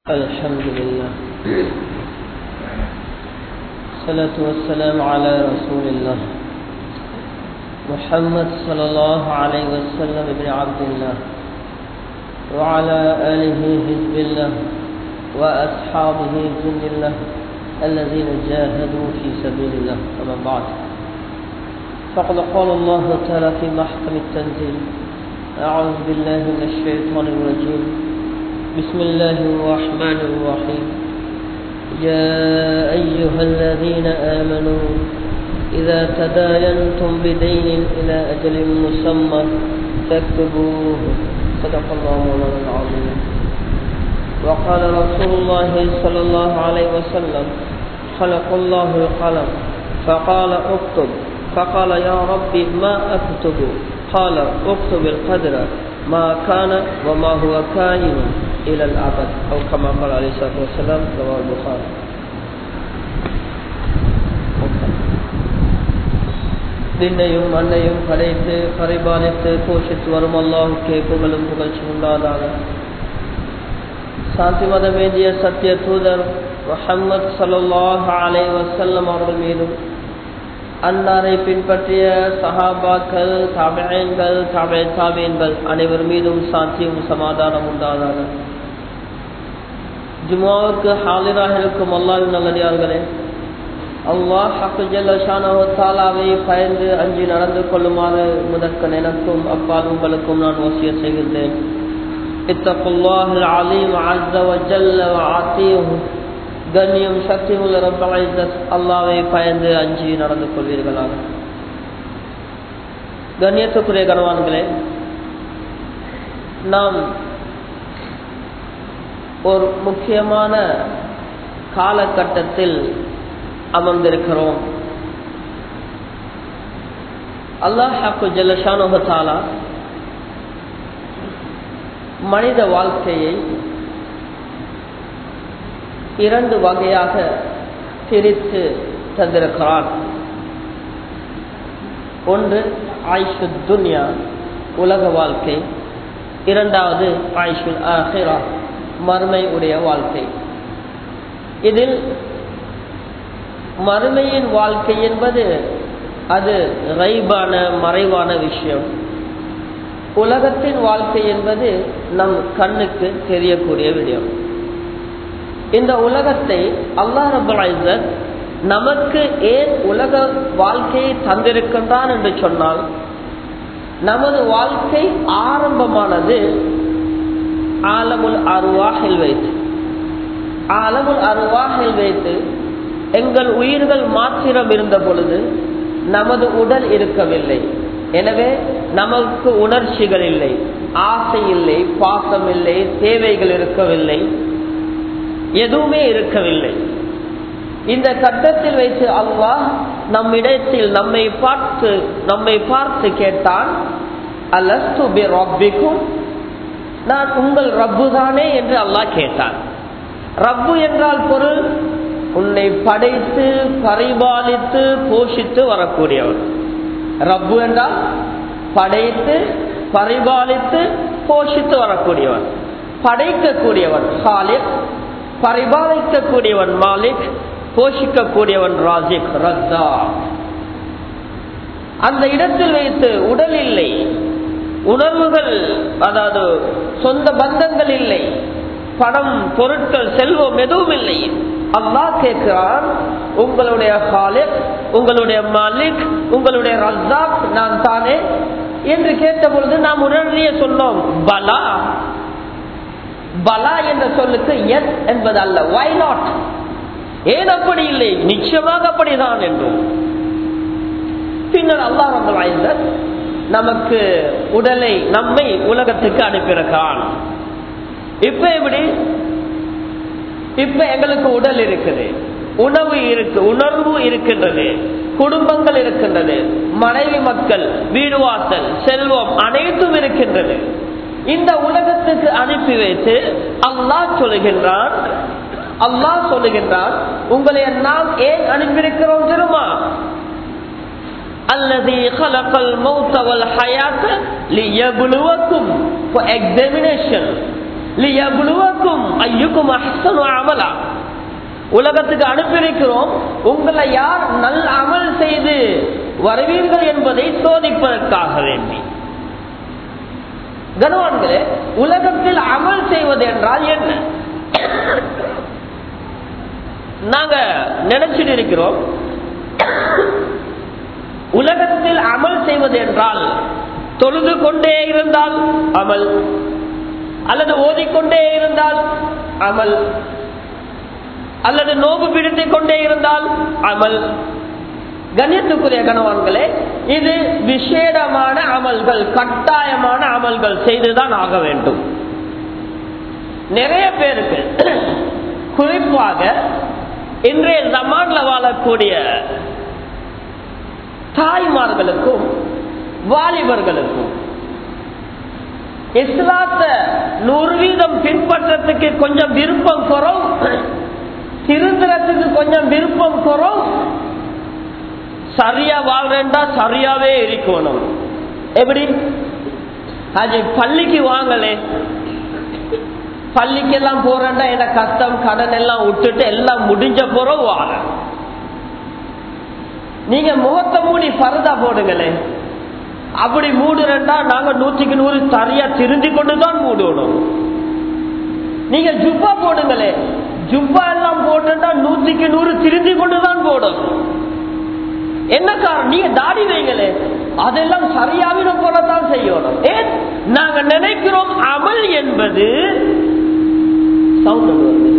الحمد لله الصلاة والسلام على رسول الله محمد صلى الله عليه وسلم بن عبد الله وعلى آله حزب الله وأصحابه جند الله الذين جاهدوا في سبيل الله أما بعد فقد قال الله تعالى في محكم التنزيل أعوذ بالله من الشيطان الرجيم بسم الله الرحمن الرحيم يا أيها الذين آمنوا إذا تداينتم بدين إلى أجل مسمى فاكتبوه صدق الله مولانا العظيم وقال رسول الله صلى الله عليه وسلم خلق الله القلم فقال اكتب فقال يا ربي ما أكتب قال اكتب القدر ما كان وما هو كائن إلى الأبد أو كما قال عليه الصلاة والسلام رواه البخاري திண்ணையும் மண்ணையும் படைத்து பரிபாலித்து போஷித்து வரும் அல்லாஹுக்கே புகழும் புகழ்ச்சி உண்டாதாக சாந்தி மதமேந்திய சத்திய தூதர் முஹம்மது சல்லாஹ் அலை வசல்லம் அவர்கள் மீதும் அன்னாரை பின்பற்றிய சஹாபாக்கள் தாபியன்கள் தாபே தாபியன்கள் அனைவர் மீதும் சாந்தியும் சமாதானம் உண்டாதாக ஜுமாவுக்கு ஹாலிராக இருக்கும் அல்லாவின் நல்லடியார்களே அல்லாஹ் ஹக்கு ஜல்லாவை பயந்து அஞ்சு நடந்து கொள்ளுமாறு முதற்கன் எனக்கும் அப்பால் உங்களுக்கும் நான் வசிய செய்கின்றேன் இத்தகுல்லாஹ் அலீம் அஸ்ஸ வஜல்ல வஆத்திஹு கண்ணியம் சக்தி உள்ள ரப்ப அல்லாவை பயந்து அஞ்சி நடந்து கொள்வீர்களாக கண்ணியத்துக்குரிய கனவான்களே நாம் ஒரு முக்கியமான காலகட்டத்தில் அமர்ந்திருக்கிறோம் அல்லாஹாக்கு ஜல்லஷானுகத்தாலா மனித வாழ்க்கையை இரண்டு வகையாக பிரித்து தந்திருக்கிறான் ஒன்று ஆயுஷு துன்யா உலக வாழ்க்கை இரண்டாவது ஆயுஷுல் ஆஹிரா மறுமை உடைய வாழ்க்கை இதில் மறுமையின் வாழ்க்கை என்பது அது ரைபான மறைவான விஷயம் உலகத்தின் வாழ்க்கை என்பது நம் கண்ணுக்கு தெரியக்கூடிய விடயம் இந்த உலகத்தை அல்லாஹ் ரபுல் நமக்கு ஏன் உலக வாழ்க்கையை தந்திருக்கின்றான் என்று சொன்னால் நமது வாழ்க்கை ஆரம்பமானது ஆலமுல் அருவாகில் வைத்து ஆலமுல் அருவாகில் வைத்து எங்கள் உயிர்கள் மாத்திரம் இருந்த பொழுது நமது உடல் இருக்கவில்லை எனவே நமக்கு உணர்ச்சிகள் இல்லை ஆசை இல்லை பாசம் இல்லை தேவைகள் இருக்கவில்லை எதுவுமே இருக்கவில்லை இந்த கட்டத்தில் வைத்து அல்லாஹ் நம்மிடத்தில் நம்மை பார்த்து நம்மை பார்த்து கேட்டான் அல்லஸ்துபிக்கும் நான் உங்கள் ரப்பு தானே என்று அல்லாஹ் கேட்டான் ரப்பு என்றால் பொருள் உன்னை படைத்து பரிபாலித்து போஷித்து வரக்கூடியவன் ரப்பு என்றால் படைத்து பரிபாலித்து போஷித்து வரக்கூடியவன் படைக்கக்கூடியவன் சாலிக் பரிபாலிக்கக்கூடியவன் மாலிக் போஷிக்கக்கூடியவன் ராஜிக் ரத்தா அந்த இடத்தில் வைத்து உடல் இல்லை உணர்வுகள் அதாவது சொந்த பந்தங்கள் இல்லை பணம் பொருட்கள் செல்வம் எதுவும் இல்லை அல்லா கேட்கிறான் உங்களுடைய ஹாலிக் உங்களுடைய மாலிக் உங்களுடைய ரஜாக் நான் தானே என்று கேட்ட பொழுது நாம் உடனடியே சொன்னோம் பலா பலா என்ற சொல்லுக்கு எஸ் என்பது அல்ல வை நாட் ஏன் அப்படி இல்லை நிச்சயமாக அப்படிதான் என்றும் பின்னர் அல்லாஹ் ரபுல் நமக்கு உடலை நம்மை உலகத்துக்கு அனுப்பியிருக்கான் இப்ப எப்படி இப்ப எங்களுக்கு உடல் இருக்குது உணவு இருக்கு உணர்வு இருக்கின்றது குடும்பங்கள் இருக்கின்றது மனைவி மக்கள் வீடு வாசல் செல்வம் அனைத்தும் இருக்கின்றது இந்த உலகத்துக்கு அனுப்பி வைத்து அல்லாஹ் சொல்லுகின்றான் அல்லாஹ் சொல்லுகின்றான் உங்களை நாம் ஏன் அனுப்பியிருக்கிறோம் தெரியுமா الذي خلق الموت والحياة ليبلوكم for examination லியபுலுவக்கும் ஐயுக்கும் அஹ்சனு அமலா உலகத்துக்கு அனுப்பியிருக்கிறோம் உங்களை யார் நல் அமல் செய்து வருவீர்கள் என்பதை சோதிப்பதற்காக வேண்டி கனவான்களே உலகத்தில் அமல் செய்வது என்றால் என்ன நாங்க நினைச்சிட்டு இருக்கிறோம் உலகத்தில் அமல் செய்வது என்றால் தொழுது கொண்டே இருந்தால் அமல் அல்லது ஓதிக்கொண்டே இருந்தால் அமல் அல்லது நோபு பிடித்துக் கொண்டே இருந்தால் அமல் கண்ணியத்துக்குரிய கணவான்களே இது விசேடமான அமல்கள் கட்டாயமான அமல்கள் செய்துதான் ஆக வேண்டும் நிறைய பேருக்கு குறிப்பாக இன்றைய ஜமான்ல வாழக்கூடிய தாய்மார்களுக்கும் வாலிபர்களுக்கும் இஸ்லாத்தை நூறு வீதம் பின்பற்றத்துக்கு கொஞ்சம் விருப்பம் குறவு திருந்துறதுக்கு கொஞ்சம் விருப்பம் குறவு சரியா வாழ்றா சரியாவே இருக்கணும் எப்படி அது பள்ளிக்கு வாங்கலே பள்ளிக்கெல்லாம் போறேன்டா என்ன கஷ்டம் கடன் எல்லாம் விட்டுட்டு எல்லாம் முடிஞ்ச போறோம் வாழ நீங்க முகத்தை மூடி பரதா போடுங்களே அப்படி மூடுறா நாங்க நூற்றுக்கு நூறு சரியா திருந்தி கொண்டுதான் மூடணும் நீங்க ஜுப்பா போடுங்களே ஜுப்பா எல்லாம் போட்டுட்டா நூற்றுக்கு நூறு திருந்தி கொண்டுதான் போடணும் என்ன காரணம் நீங்க தாடி வைங்களே அதெல்லாம் சரியாவின போலதான் செய்யணும் ஏன் நாங்க நினைக்கிறோம் அமல் என்பது சவுண்ட் வருது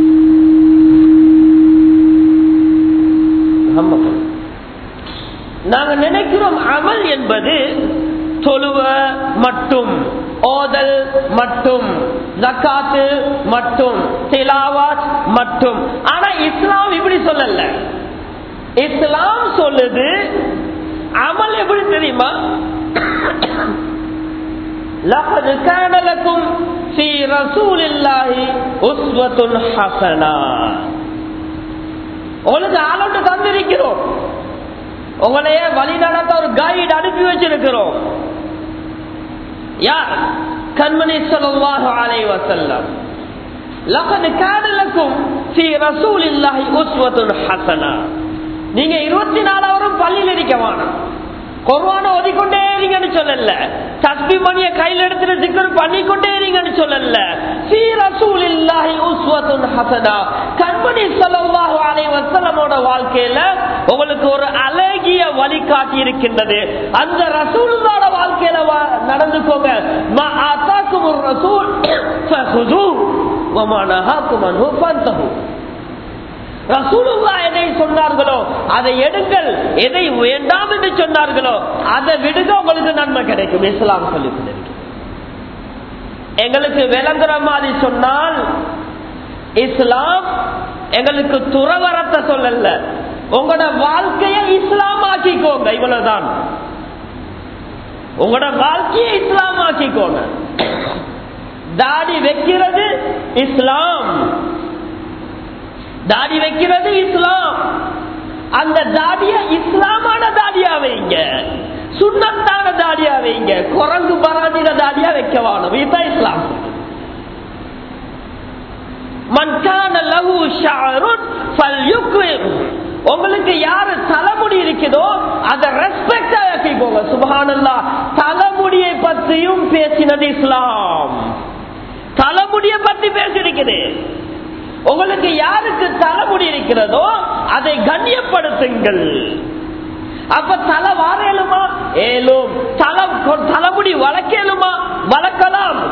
நாங்க நினைக்கிறோம் அமல் என்பது தொழுவ மட்டும் ஓதல் மட்டும் ஜக்காத்து மட்டும் திலாவாத் மட்டும் ஆனா இஸ்லாம் இப்படி சொல்லல இஸ்லாம் சொல்லுது அமல் எப்படி தெரியுமா لقد كان لكم في رسول الله أسوة حسنة உங்களுக்கு ஆளோட்டு தந்திருக்கிறோம் உங்களையே வழி நடத்த ஒரு கைடு அனுப்பி வச்சிருக்கிறோம் யார் கண்மணி சொல்லாஹு அலை வசல்லம் لقد كان لكم في رسول الله أسوة حسنة நீங்க இருபத்தி நாலாவரும் பள்ளியில் இருக்க வேணாம் கொரோனா ஓதிக்கொண்டே இருங்கன்னு சொல்லல தஸ்பி மணிய கையில் எடுத்துட்டு சிக்கர் பண்ணிக்கொண்டே இருங்கன்னு சொல்லல கண்மணி சல்லாஹு அலை வசலமோட வாழ்க்கையில உங்களுக்கு ஒரு அழகிய வழிகாட்டி இருக்கின்றது அந்த ரசூலோட வாழ்க்கையில நடந்துக்கோங்க ஒரு ரசூல் ரசூலுல்லா எதை சொன்னார்களோ அதை எடுங்கள் எதை வேண்டாம் என்று சொன்னார்களோ அதை விடுங்க உங்களுக்கு நன்மை கிடைக்கும் இஸ்லாம் சொல்லி எங்களுக்கு விளங்குற மாதிரி சொன்னால் இஸ்லாம் எங்களுக்கு துறவரத்தை சொல்லல உங்களோட வாழ்க்கைய இஸ்லாம் ஆக்கிக்கோங்க இவ்வளவுதான் உங்களோட வாழ்க்கையை இஸ்லாம் ஆக்கிக்கோங்க தாடி வைக்கிறது இஸ்லாம் தாடி வைக்கிறது இஸ்லாம் அந்த தாடிய இஸ்லாமான தாடியா வைங்க சுண்ணத்தான தாடியா வைங்க குரங்கு பராதின தாடியா வைக்க வாணும் இதுதான் இஸ்லாம் மன்கான லகு ஷாருன் ஃபல்யுக்ரிம் உங்களுக்கு யாரு தலைமுடி இருக்குதோ அதை ரெஸ்பெக்ட் ஆக்கிக்கோங்க சுபஹானல்லா தலைமுடியை பத்தியும் பேசினது இஸ்லாம் தலைமுடியை பத்தி பேசியிருக்குது உங்களுக்கு யாருக்கு தலைமுடி இருக்கிறதோ அதை கண்ணியப்படுத்துங்கள் அப்ப தலை வாரேலுமா ஏலும் தலை தலைமுடி வளர்க்கலுமா வளர்க்கலாம்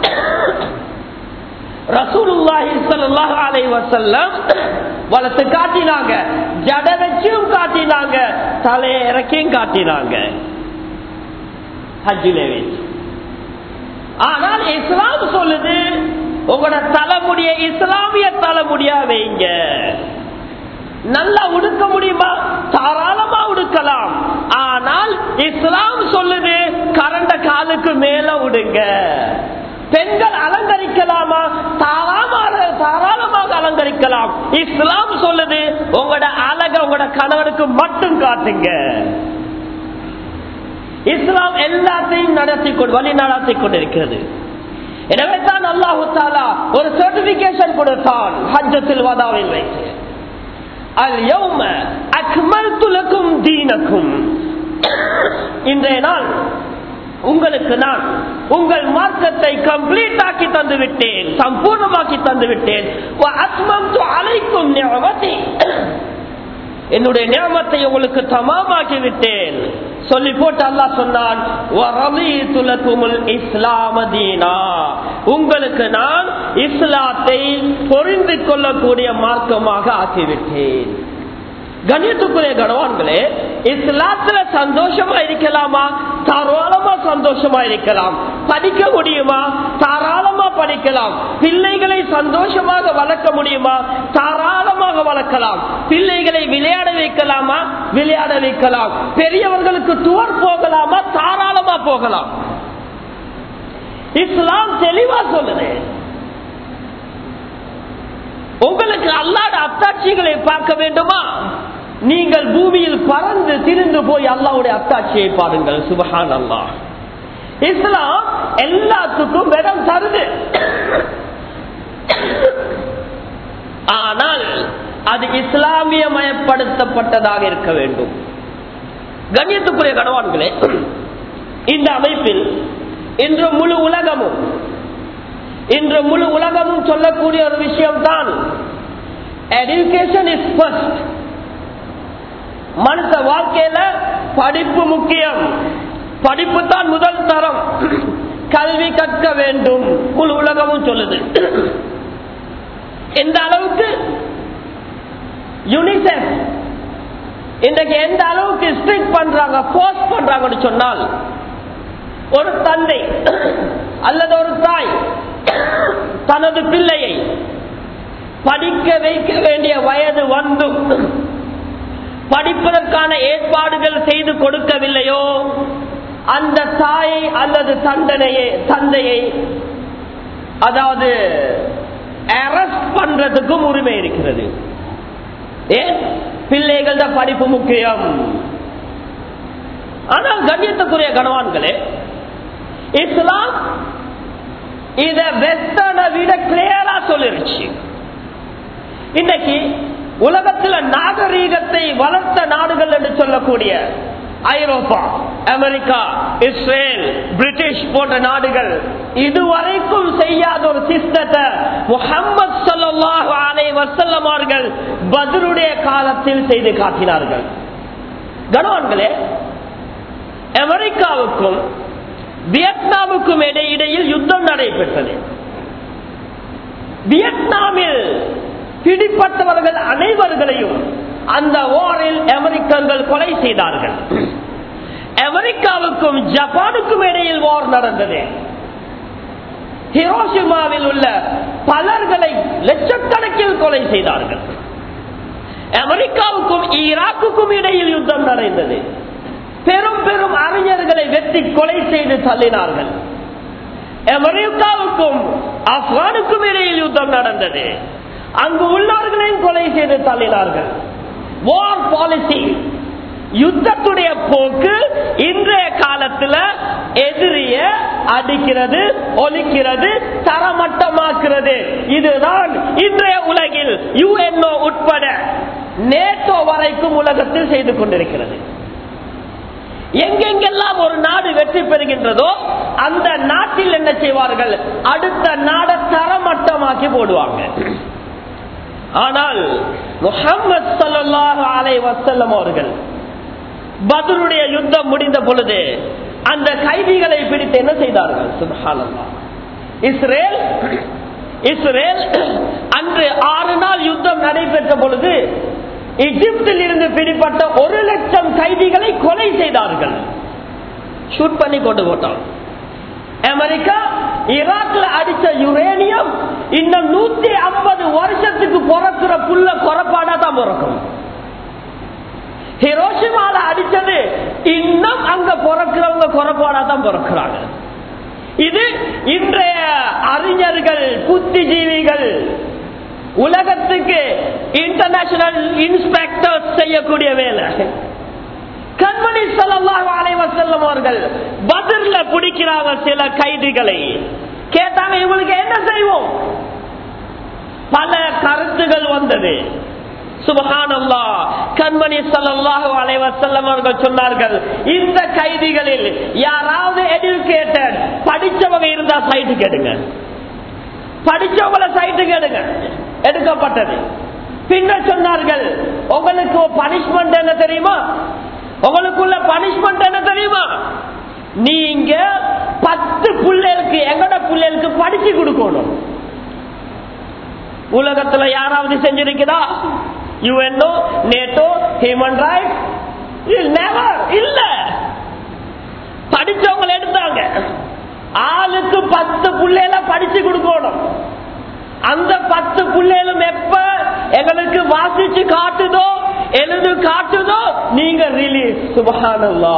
ரசூலுல்லாஹி ஸல்லல்லாஹு அலைஹி வஸல்லம் வளர்த்து காட்டினாங்க ஜட வச்சும் காட்டினாங்க தலையை இறக்கியும் காட்டினாங்க ஹஜ்ஜிலே வச்சு ஆனால் இஸ்லாம் சொல்லுது உங்களோட தலைமுடிய இஸ்லாமிய தலைமுடியா வைங்க நல்லா உடுக்க முடியுமா தாராளமா உடுக்கலாம் ஆனால் இஸ்லாம் சொல்லுது கரண்ட காலுக்கு மேல உடுங்க பெண்கள் அலங்கரிக்கலாமா தாராளமாக தாராளமாக அலங்கரிக்கலாம் இஸ்லாம் சொல்லுது உங்களோட அழக உங்களோட கணவனுக்கு மட்டும் காட்டுங்க இஸ்லாம் எல்லாத்தையும் நடத்தி கொண்டு வழி நடத்தி கொண்டிருக்கிறது எனவே தான் அல்லாஹு தாலா ஒரு சர்டிபிகேஷன் கொடுத்தான் ஹஜ்ஜத்தில் வதாவில் வைத்து அல் யௌம அக்மல்து லக்கும் தீனக்கும் இன்றைய நாள் உங்களுக்கு நான் உங்கள் மார்க்கத்தை கம்ப்ளீட் ஆக்கி தந்து விட்டேன் சம்பூர்ணமாக்கி தந்து விட்டேன் அழைக்கும் என்னுடைய நியமத்தை உங்களுக்கு தமாமாக்கி விட்டேன் சொல்லி போட்டு அல்லா சொன்னான் இஸ்லாமதீனா உங்களுக்கு நான் இஸ்லாத்தை பொறிந்து கொள்ளக்கூடிய மார்க்கமாக ஆக்கிவிட்டேன் கண்ணியத்துக்குரிய கணவான்களே இஸ்லாத்துல சந்தோஷமா இருக்கலாமா தாராளமா சந்தோஷமா இருக்கலாம் படிக்க முடியுமா தாராளமா படிக்கலாம் பிள்ளைகளை சந்தோஷமாக வளர்க்க முடியுமா தாராளமாக வளர்க்கலாம் பிள்ளைகளை விளையாட வைக்கலாமா விளையாட வைக்கலாம் பெரியவர்களுக்கு டூர் போகலாமா தாராளமா போகலாம் இஸ்லாம் தெளிவா சொல்லுது உங்களுக்கு அல்லாட அத்தாட்சிகளை பார்க்க வேண்டுமா நீங்கள் பூமியில் பறந்து திரிந்து போய் அல்லாவுடைய அத்தாட்சியை பாருங்கள் சுபஹான் அல்லா இஸ்லாம் எல்லாத்துக்கும் இடம் தருது ஆனால் அது இஸ்லாமியமயப்படுத்தப்பட்டதாக இருக்க வேண்டும் கண்ணியத்துக்குரிய கணவான்களே இந்த அமைப்பில் இன்று முழு உலகமும் இன்று முழு உலகமும் சொல்லக்கூடிய ஒரு விஷயம் தான் எஜுகேஷன் இஸ் ஃபர்ஸ்ட் மனுஷ வாழ்க்கையில படிப்பு முக்கியம் படிப்பு தான் முதல் தரம் கல்வி கற்க வேண்டும் முழு உலகமும் சொல்லுது எந்த அளவுக்கு யூனிசெஃப் இன்றைக்கு எந்த அளவுக்கு ஸ்ட்ரிக் பண்றாங்க போர்ஸ் பண்றாங்கன்னு சொன்னால் ஒரு தந்தை அல்லது ஒரு தாய் தனது பிள்ளையை படிக்க வைக்க வேண்டிய வயது வந்தும் படிப்பதற்கான ஏற்பாடுகள் செய்து கொடுக்கவில்லையோ அந்த தாயை அல்லது தண்டனையை தந்தையை அதாவது அரெஸ்ட் பண்றதுக்கும் உரிமை இருக்கிறது ஏன் பிள்ளைகள படிப்பு முக்கியம் ஆனால் கண்ணியத்துக்குரிய கணவான்களே இஸ்லாம் இத வெஸ்டர்னை விட கிளியரா சொல்லிருச்சு இன்னைக்கு உலகத்துல நாகரீகத்தை வளர்த்த நாடுகள் என்று சொல்லக்கூடிய ஐரோப்பா அமெரிக்கா இஸ்ரேல் பிரிட்டிஷ் போன்ற நாடுகள் இதுவரைக்கும் செய்யாத ஒரு சிஸ்டத்தை முகமது சல்லாஹு அலை வசல்லம் அவர்கள் பதிலுடைய காலத்தில் செய்து காட்டினார்கள் கணவான்களே அமெரிக்காவுக்கும் வியட்நாமுக்கும் இடையில் யுத்தம் நடைபெற்றது வியட்நாமில் பிடிப்பட்டவர்கள் அனைவர்களையும் அந்த ஓரில் அமெரிக்கர்கள் கொலை செய்தார்கள் அமெரிக்காவுக்கும் ஜப்பானுக்கும் இடையில் ஓர் நடந்தது ஹிரோஷிமாவில் உள்ள பலர்களை லட்சக்கணக்கில் கொலை செய்தார்கள் அமெரிக்காவுக்கும் ஈராக்குக்கும் இடையில் யுத்தம் நடந்தது பெரும் பெரும் அறிஞர்களை வெட்டி கொலை செய்து தள்ளினார்கள் அமெரிக்காவுக்கும் ஆப்கானுக்கும் இடையில் யுத்தம் நடந்தது அங்கு உள்ளவர்களையும் கொலை செய்து தள்ளினார்கள் வார் பாலிசி யுத்தத்துடைய போக்கு இன்றைய காலத்துல எதிரிய அடிக்கிறது ஒலிக்கிறது தரமட்டமாக்குறது இதுதான் இன்றைய உலகில் யுஎன்ஓ உட்பட நேட்டோ வரைக்கும் உலகத்தில் செய்து கொண்டிருக்கிறது எங்கெங்கெல்லாம் ஒரு நாடு வெற்றி பெறுகின்றதோ அந்த நாட்டில் என்ன செய்வார்கள் அடுத்த நாடை தரமட்டமாக்கி போடுவாங்க ஆனால் முகமது சல்லாஹ் அலை வசல்லம் அவர்கள் பதருடைய யுத்தம் முடிந்த பொழுது அந்த கைதிகளை பிடித்து என்ன செய்தார்கள் சுபஹானல்லா இஸ்ரேல் இஸ்ரேல் அன்று ஆறு நாள் யுத்தம் நடைபெற்ற பொழுது எகிப்தில் இருந்து பிடிப்பட்ட ஒரு லட்சம் கைதிகளை கொலை செய்தார்கள் ஷூட் பண்ணி கொண்டு போட்டான் அமெரிக்கா ஈராக்ல அடிச்ச யுரேனியம் இன்னும் நூத்தி ஐம்பது வருஷத்துக்கு பிறக்கிற புல்ல குறப்பாடா தான் பிறக்கும் ஹிரோஷிமால அடிச்சது இன்னும் அங்க பிறக்கிறவங்க குறப்பாடா தான் பிறக்கிறாங்க இது இன்றைய அறிஞர்கள் புத்திஜீவிகள் உலகத்துக்கு இன்டர்நேஷனல் இன்ஸ்பெக்டர் செய்யக்கூடிய வேலை கண்மணி செல்லமாக அலைவ செல்லும் அவர்கள் பதில பிடிக்கிறாங்க சில கைதிகளை கேட்டாங்க இவங்களுக்கு என்ன செய்வோம் பல கருத்துகள் வந்தது சுபஹானல்லா கண்மணி சல்லாஹு அலைவசல்லம் அவர்கள் சொன்னார்கள் இந்த கைதிகளில் யாராவது எஜுகேட்டட் படிச்சவங்க இருந்தா சைட்டு கேடுங்க படிச்சவங்கள சைட்டு கேடுங்க எடுக்கப்பட்டது பின்னர் சொன்னார்கள் உங்களுக்கு பனிஷ்மெண்ட் என்ன தெரியுமா உங்களுக்குள்ள பனிஷ்மெண்ட் என்ன தெரியுமா நீங்க பத்து பிள்ளைகளுக்கு எங்கட பிள்ளைகளுக்கு படிச்சு கொடுக்கணும் உலகத்துல யாராவது செஞ்சிருக்கிறா யுஎன்ஓ நேட்டோ ஹியூமன் ரைட்ஸ் இல்ல படிச்சவங்க எடுத்தாங்க ஆளுக்கு பத்து பிள்ளைல படிச்சு கொடுக்கணும் அந்த பத்து பிள்ளைகளும் எப்ப எங்களுக்கு வாசிச்சு காட்டுதோ எழுது காட்டுதோ நீங்க ரிலீஸ் சுபகானல்லா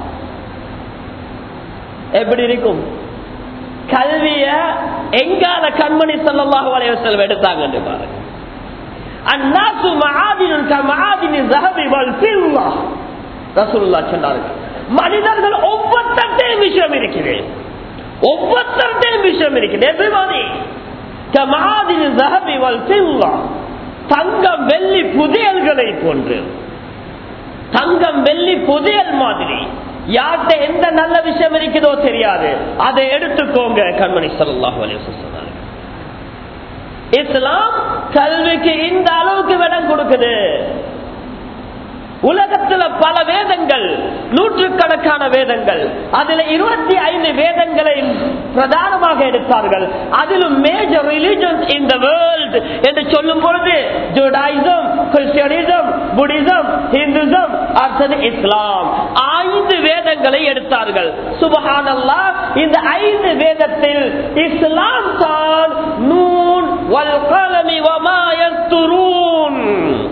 எப்படி இருக்கும் கல்விய எங்கால கண்மணி சொல்லமாக வளைய செல்வம் எடுத்தாங்க பாருங்க அந்நாசு மகாதினும் மகாதினின் ரகவிவல் பில்லா ரசூலுல்லா சொன்னார்கள் மனிதர்கள் ஒவ்வொருத்தையும் விஷயம் இருக்கிறேன் ஒவ்வொருத்தையும் விஷயம் இருக்கிறேன் எவ்ரிபடி கமாதினின் ரகவிவல் பில்லா தங்கம் வெள்ளி புதையல்களை போன்று தங்கம் வெள்ளி புதையல் மாதிரி யார்கிட்ட எந்த நல்ல விஷயம் இருக்குதோ தெரியாது அதை எடுத்துக்கோங்க கண்மணி சல்லாஹூ சொன்னாங்க இஸ்லாம் கல்விக்கு இந்த அளவுக்கு இடம் கொடுக்குது உலகத்துல பல வேதங்கள் நூற்றுக்கணக்கான வேதங்கள் அதுல இருபத்தி ஐந்து வேதங்களை பிரதானமாக எடுத்தார்கள் அதிலும் major religions in the world என்று சொல்லும் பொழுது ஜூடாயிசம் கிறிஸ்டியனிசம் புடிசம் ஹிந்துசம் அடுத்தது இஸ்லாம் ஐந்து வேதங்களை எடுத்தார்கள் சுபஹானல்லா இந்த ஐந்து வேதத்தில் இஸ்லாம் தான் நூன் வல் கலமி வமா யஸ்துரூன்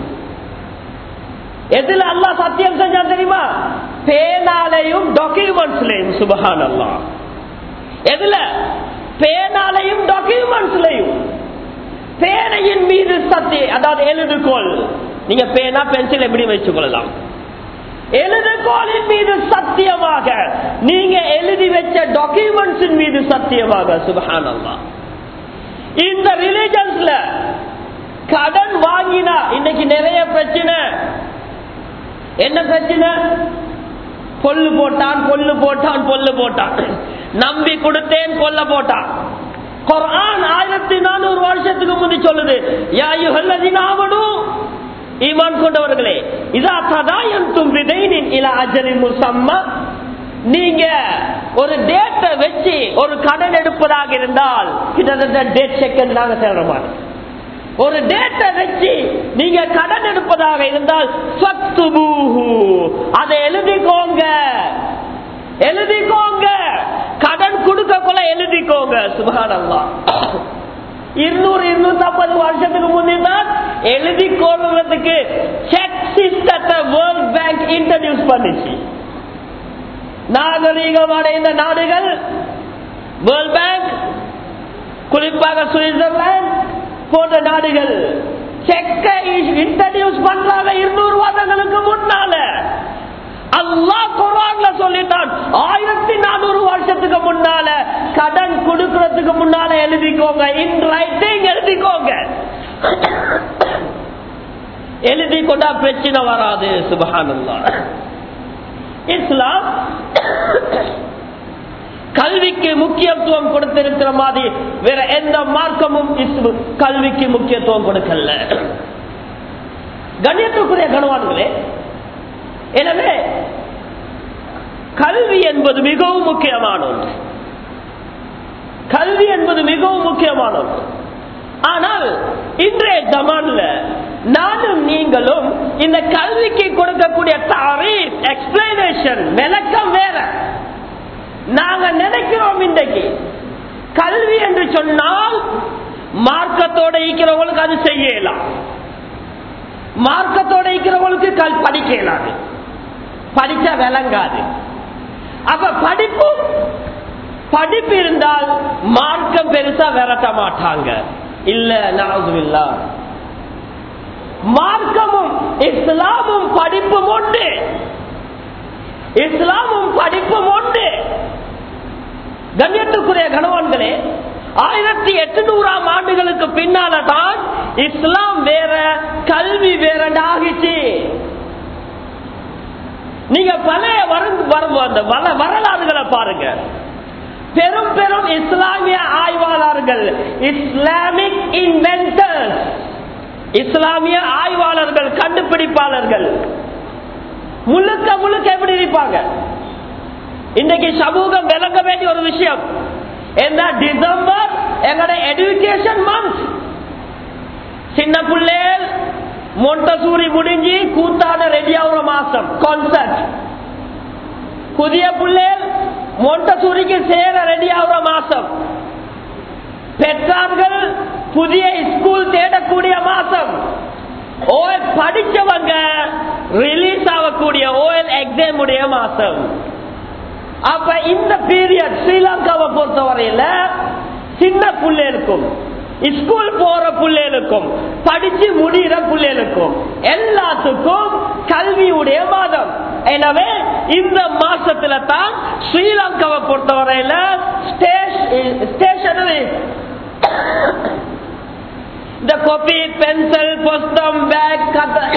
எதுல அல்லா சத்தியம் செஞ்சா தெரியுமா பேனாலையும் டாக்குமெண்ட்ஸ்லையும் சுபஹான் அல்லா எதுல பேனாலையும் டாக்குமெண்ட்ஸ்லையும் பேனையின் மீது சத்தி அதாவது எழுதுகோள் நீங்க பேனா பென்சில் எப்படி வச்சுக் கொள்ளலாம் எழுதுகோளின் மீது சத்தியமாக நீங்க எழுதி வச்ச டாக்குமெண்ட்ஸின் மீது சத்தியமாக சுபஹான் அல்லா இந்த ரிலிஜன்ஸ்ல கடன் வாங்கினா இன்னைக்கு நிறைய பிரச்சனை என்ன பிரச்சனை கொல்லு போட்டான் கொல்லு போட்டான் கொல்லு போட்டான் நம்பி கொடுத்தேன் கொல்ல போட்டான் குரான் ஆயிரத்தி நானூறு வருஷத்துக்கு முந்தி சொல்லுது யாயுகல்லதினாவனும் ஈமான் கொண்டவர்களே இதா சதாயந்தும் விதைனின் இல அஜலின் முசம்மா நீங்க ஒரு டேட்டை வச்சு ஒரு கடன் எடுப்பதாக இருந்தால் கிட்டத்தட்ட டேட் செகண்ட் நாங்க தேட மாட்டோம் ஒரு டேட்டை வச்சு நீங்க கடன் எடுப்பதாக இருந்தால் அதை எழுதிக்கோங்க எழுதிக்கோங்க கடன் கொடுக்க கொள்ள எழுதிக்கோங்க சுபகானல்லா இருநூறு இருநூத்தி ஐம்பது வருஷத்துக்கு முன்னால் எழுதி கொள்றதுக்கு செக் சிஸ்டத்தை வேர்ல்ட் பேங்க் இன்ட்ரடியூஸ் பண்ணிச்சு நாகரீகம் அடைந்த நாடுகள் வேர்ல்ட் பேங்க் குறிப்பாக சுவிட்சர்லாந்து போன்ற நாடுகள் செக்கை இன்ட்ரடியூஸ் பண்றாங்க இருநூறு வருடங்களுக்கு முன்னால அல்லா குரான்ல சொல்லிட்டான் ஆயிரத்தி நானூறு வருஷத்துக்கு முன்னால கடன் கொடுக்கறதுக்கு முன்னால எழுதிக்கோங்க இன் ரைட்டிங் எழுதிக்கோங்க எழுதி கொண்டா பிரச்சனை வராது சுபஹானல்லா இஸ்லாம் கல்விக்கு முக்கியத்துவம் கொடுத்திருக்கிற மாதிரி வேற எந்த மார்க்கமும் கல்விக்கு முக்கியத்துவம் கொடுக்கல கண்ணியத்துக்குரிய கனவான்களே எனவே கல்வி என்பது மிகவும் முக்கியமான ஒன்று கல்வி என்பது மிகவும் முக்கியமான ஒன்று ஆனால் இன்றைய ஜமான்ல நானும் நீங்களும் இந்த கல்விக்கு கொடுக்கக்கூடிய தாரீஃப் எக்ஸ்பிளனேஷன் விளக்கம் வேற நாங்க நினைக்கிறோம் இன்றைக்கு கல்வி என்று சொன்னால் மார்க்கத்தோட இருக்கிறவங்களுக்கு அது செய்யலாம் மார்க்கத்தோட இருக்கிறவங்களுக்கு கல் படிக்க இயலாது படிச்சா விளங்காது அப்ப படிப்பு படிப்பு இருந்தால் மார்க்கம் பெருசா விரட்ட மாட்டாங்க இல்ல நாசுவில்லா மார்க்கமும் இஸ்லாமும் படிப்பும் உண்டு இஸ்லாமும் படிப்பும் உண்டு கண்ணியத்துக்குரிய கணவான்களே ஆயிரத்தி எட்டுநூறாம் ஆண்டுகளுக்கு பின்னால தான் இஸ்லாம் வேற கல்வி வேற ஆகிச்சு நீங்க பழைய வரும் வரும் அந்த வர- வரலாறுகளை பாருங்க பெரும் பெரும் இஸ்லாமிய ஆய்வாளர்கள் இஸ்லாமிக் இன்வென்டர்ஸ் இஸ்லாமிய ஆய்வாளர்கள் கண்டுபிடிப்பாளர்கள் முழுக்க முழுக்க எப்படி இருப்பாங்க இன்னைக்கு சமூகம் விளங்க வேண்டிய ஒரு விஷயம் என்ன டிசம்பர் எங்களோட எடுகேஷன் மந்த் சின்ன பிள்ளைகள் மொண்டசூரி முடிஞ்சு கூத்தாட ரெடி ஆகுற மாசம் கான்சர்ட் புதிய பிள்ளைகள் மொண்டசூரிக்கு சேர ரெடி ஆகுற மாசம் பெற்றார்கள் புதிய ஸ்கூல் தேடக்கூடிய மாசம் ஓஎல் படிச்சவங்க ரிலீஸ் ஆகக்கூடிய ஓஎல் எக்ஸாம் உடைய மாசம் அப்ப இந்த பீரியட் ஸ்ரீலங்காவை பொறுத்தவரையில சின்ன புள்ளைகளுக்கும் ஸ்கூல் போற புள்ளைகளுக்கும் படிச்சு முடிகிற புள்ளைகளுக்கும் எல்லாத்துக்கும் கல்வியுடைய மாதம் எனவே இந்த மாசத்துல தான் ஸ்ரீலங்காவை பொறுத்தவரையில ஸ்டேஷனரி இந்த கொப்பி பென்சில் புஸ்தம் பேக்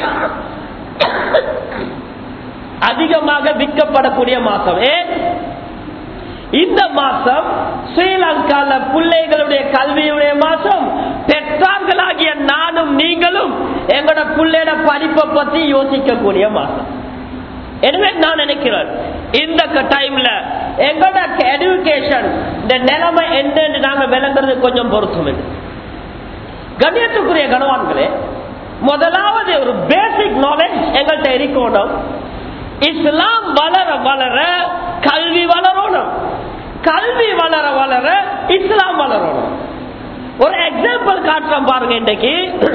அதிகமாக விற்கப்படக்கூடிய மாசம் ஏன் இந்த மாசம் ஸ்ரீலங்கால பிள்ளைகளுடைய கல்வியுடைய மாசம் பெற்றார்களாகிய நானும் நீங்களும் எங்களோட பிள்ளையோட படிப்பை பத்தி யோசிக்கக்கூடிய மாசம் எனவே நான் நினைக்கிறேன் இந்த டைம்ல எங்களோட எடுகேஷன் இந்த நிலைமை என்னன்னு நாங்க விளங்குறது கொஞ்சம் பொருத்தம் கண்ணியத்துக்குரிய கனவான்களே முதலாவது ஒரு பேசிக் நாலேஜ் எங்கள்கிட்ட இருக்கணும் இஸ்லாம் வளர வளர கல்வி வளரணும் கல்வி வளர வளர இஸ்லாம் வளரணும் ஒரு எக்ஸாம்பிள் காட்டுறோம் பாருங்க இன்னைக்கு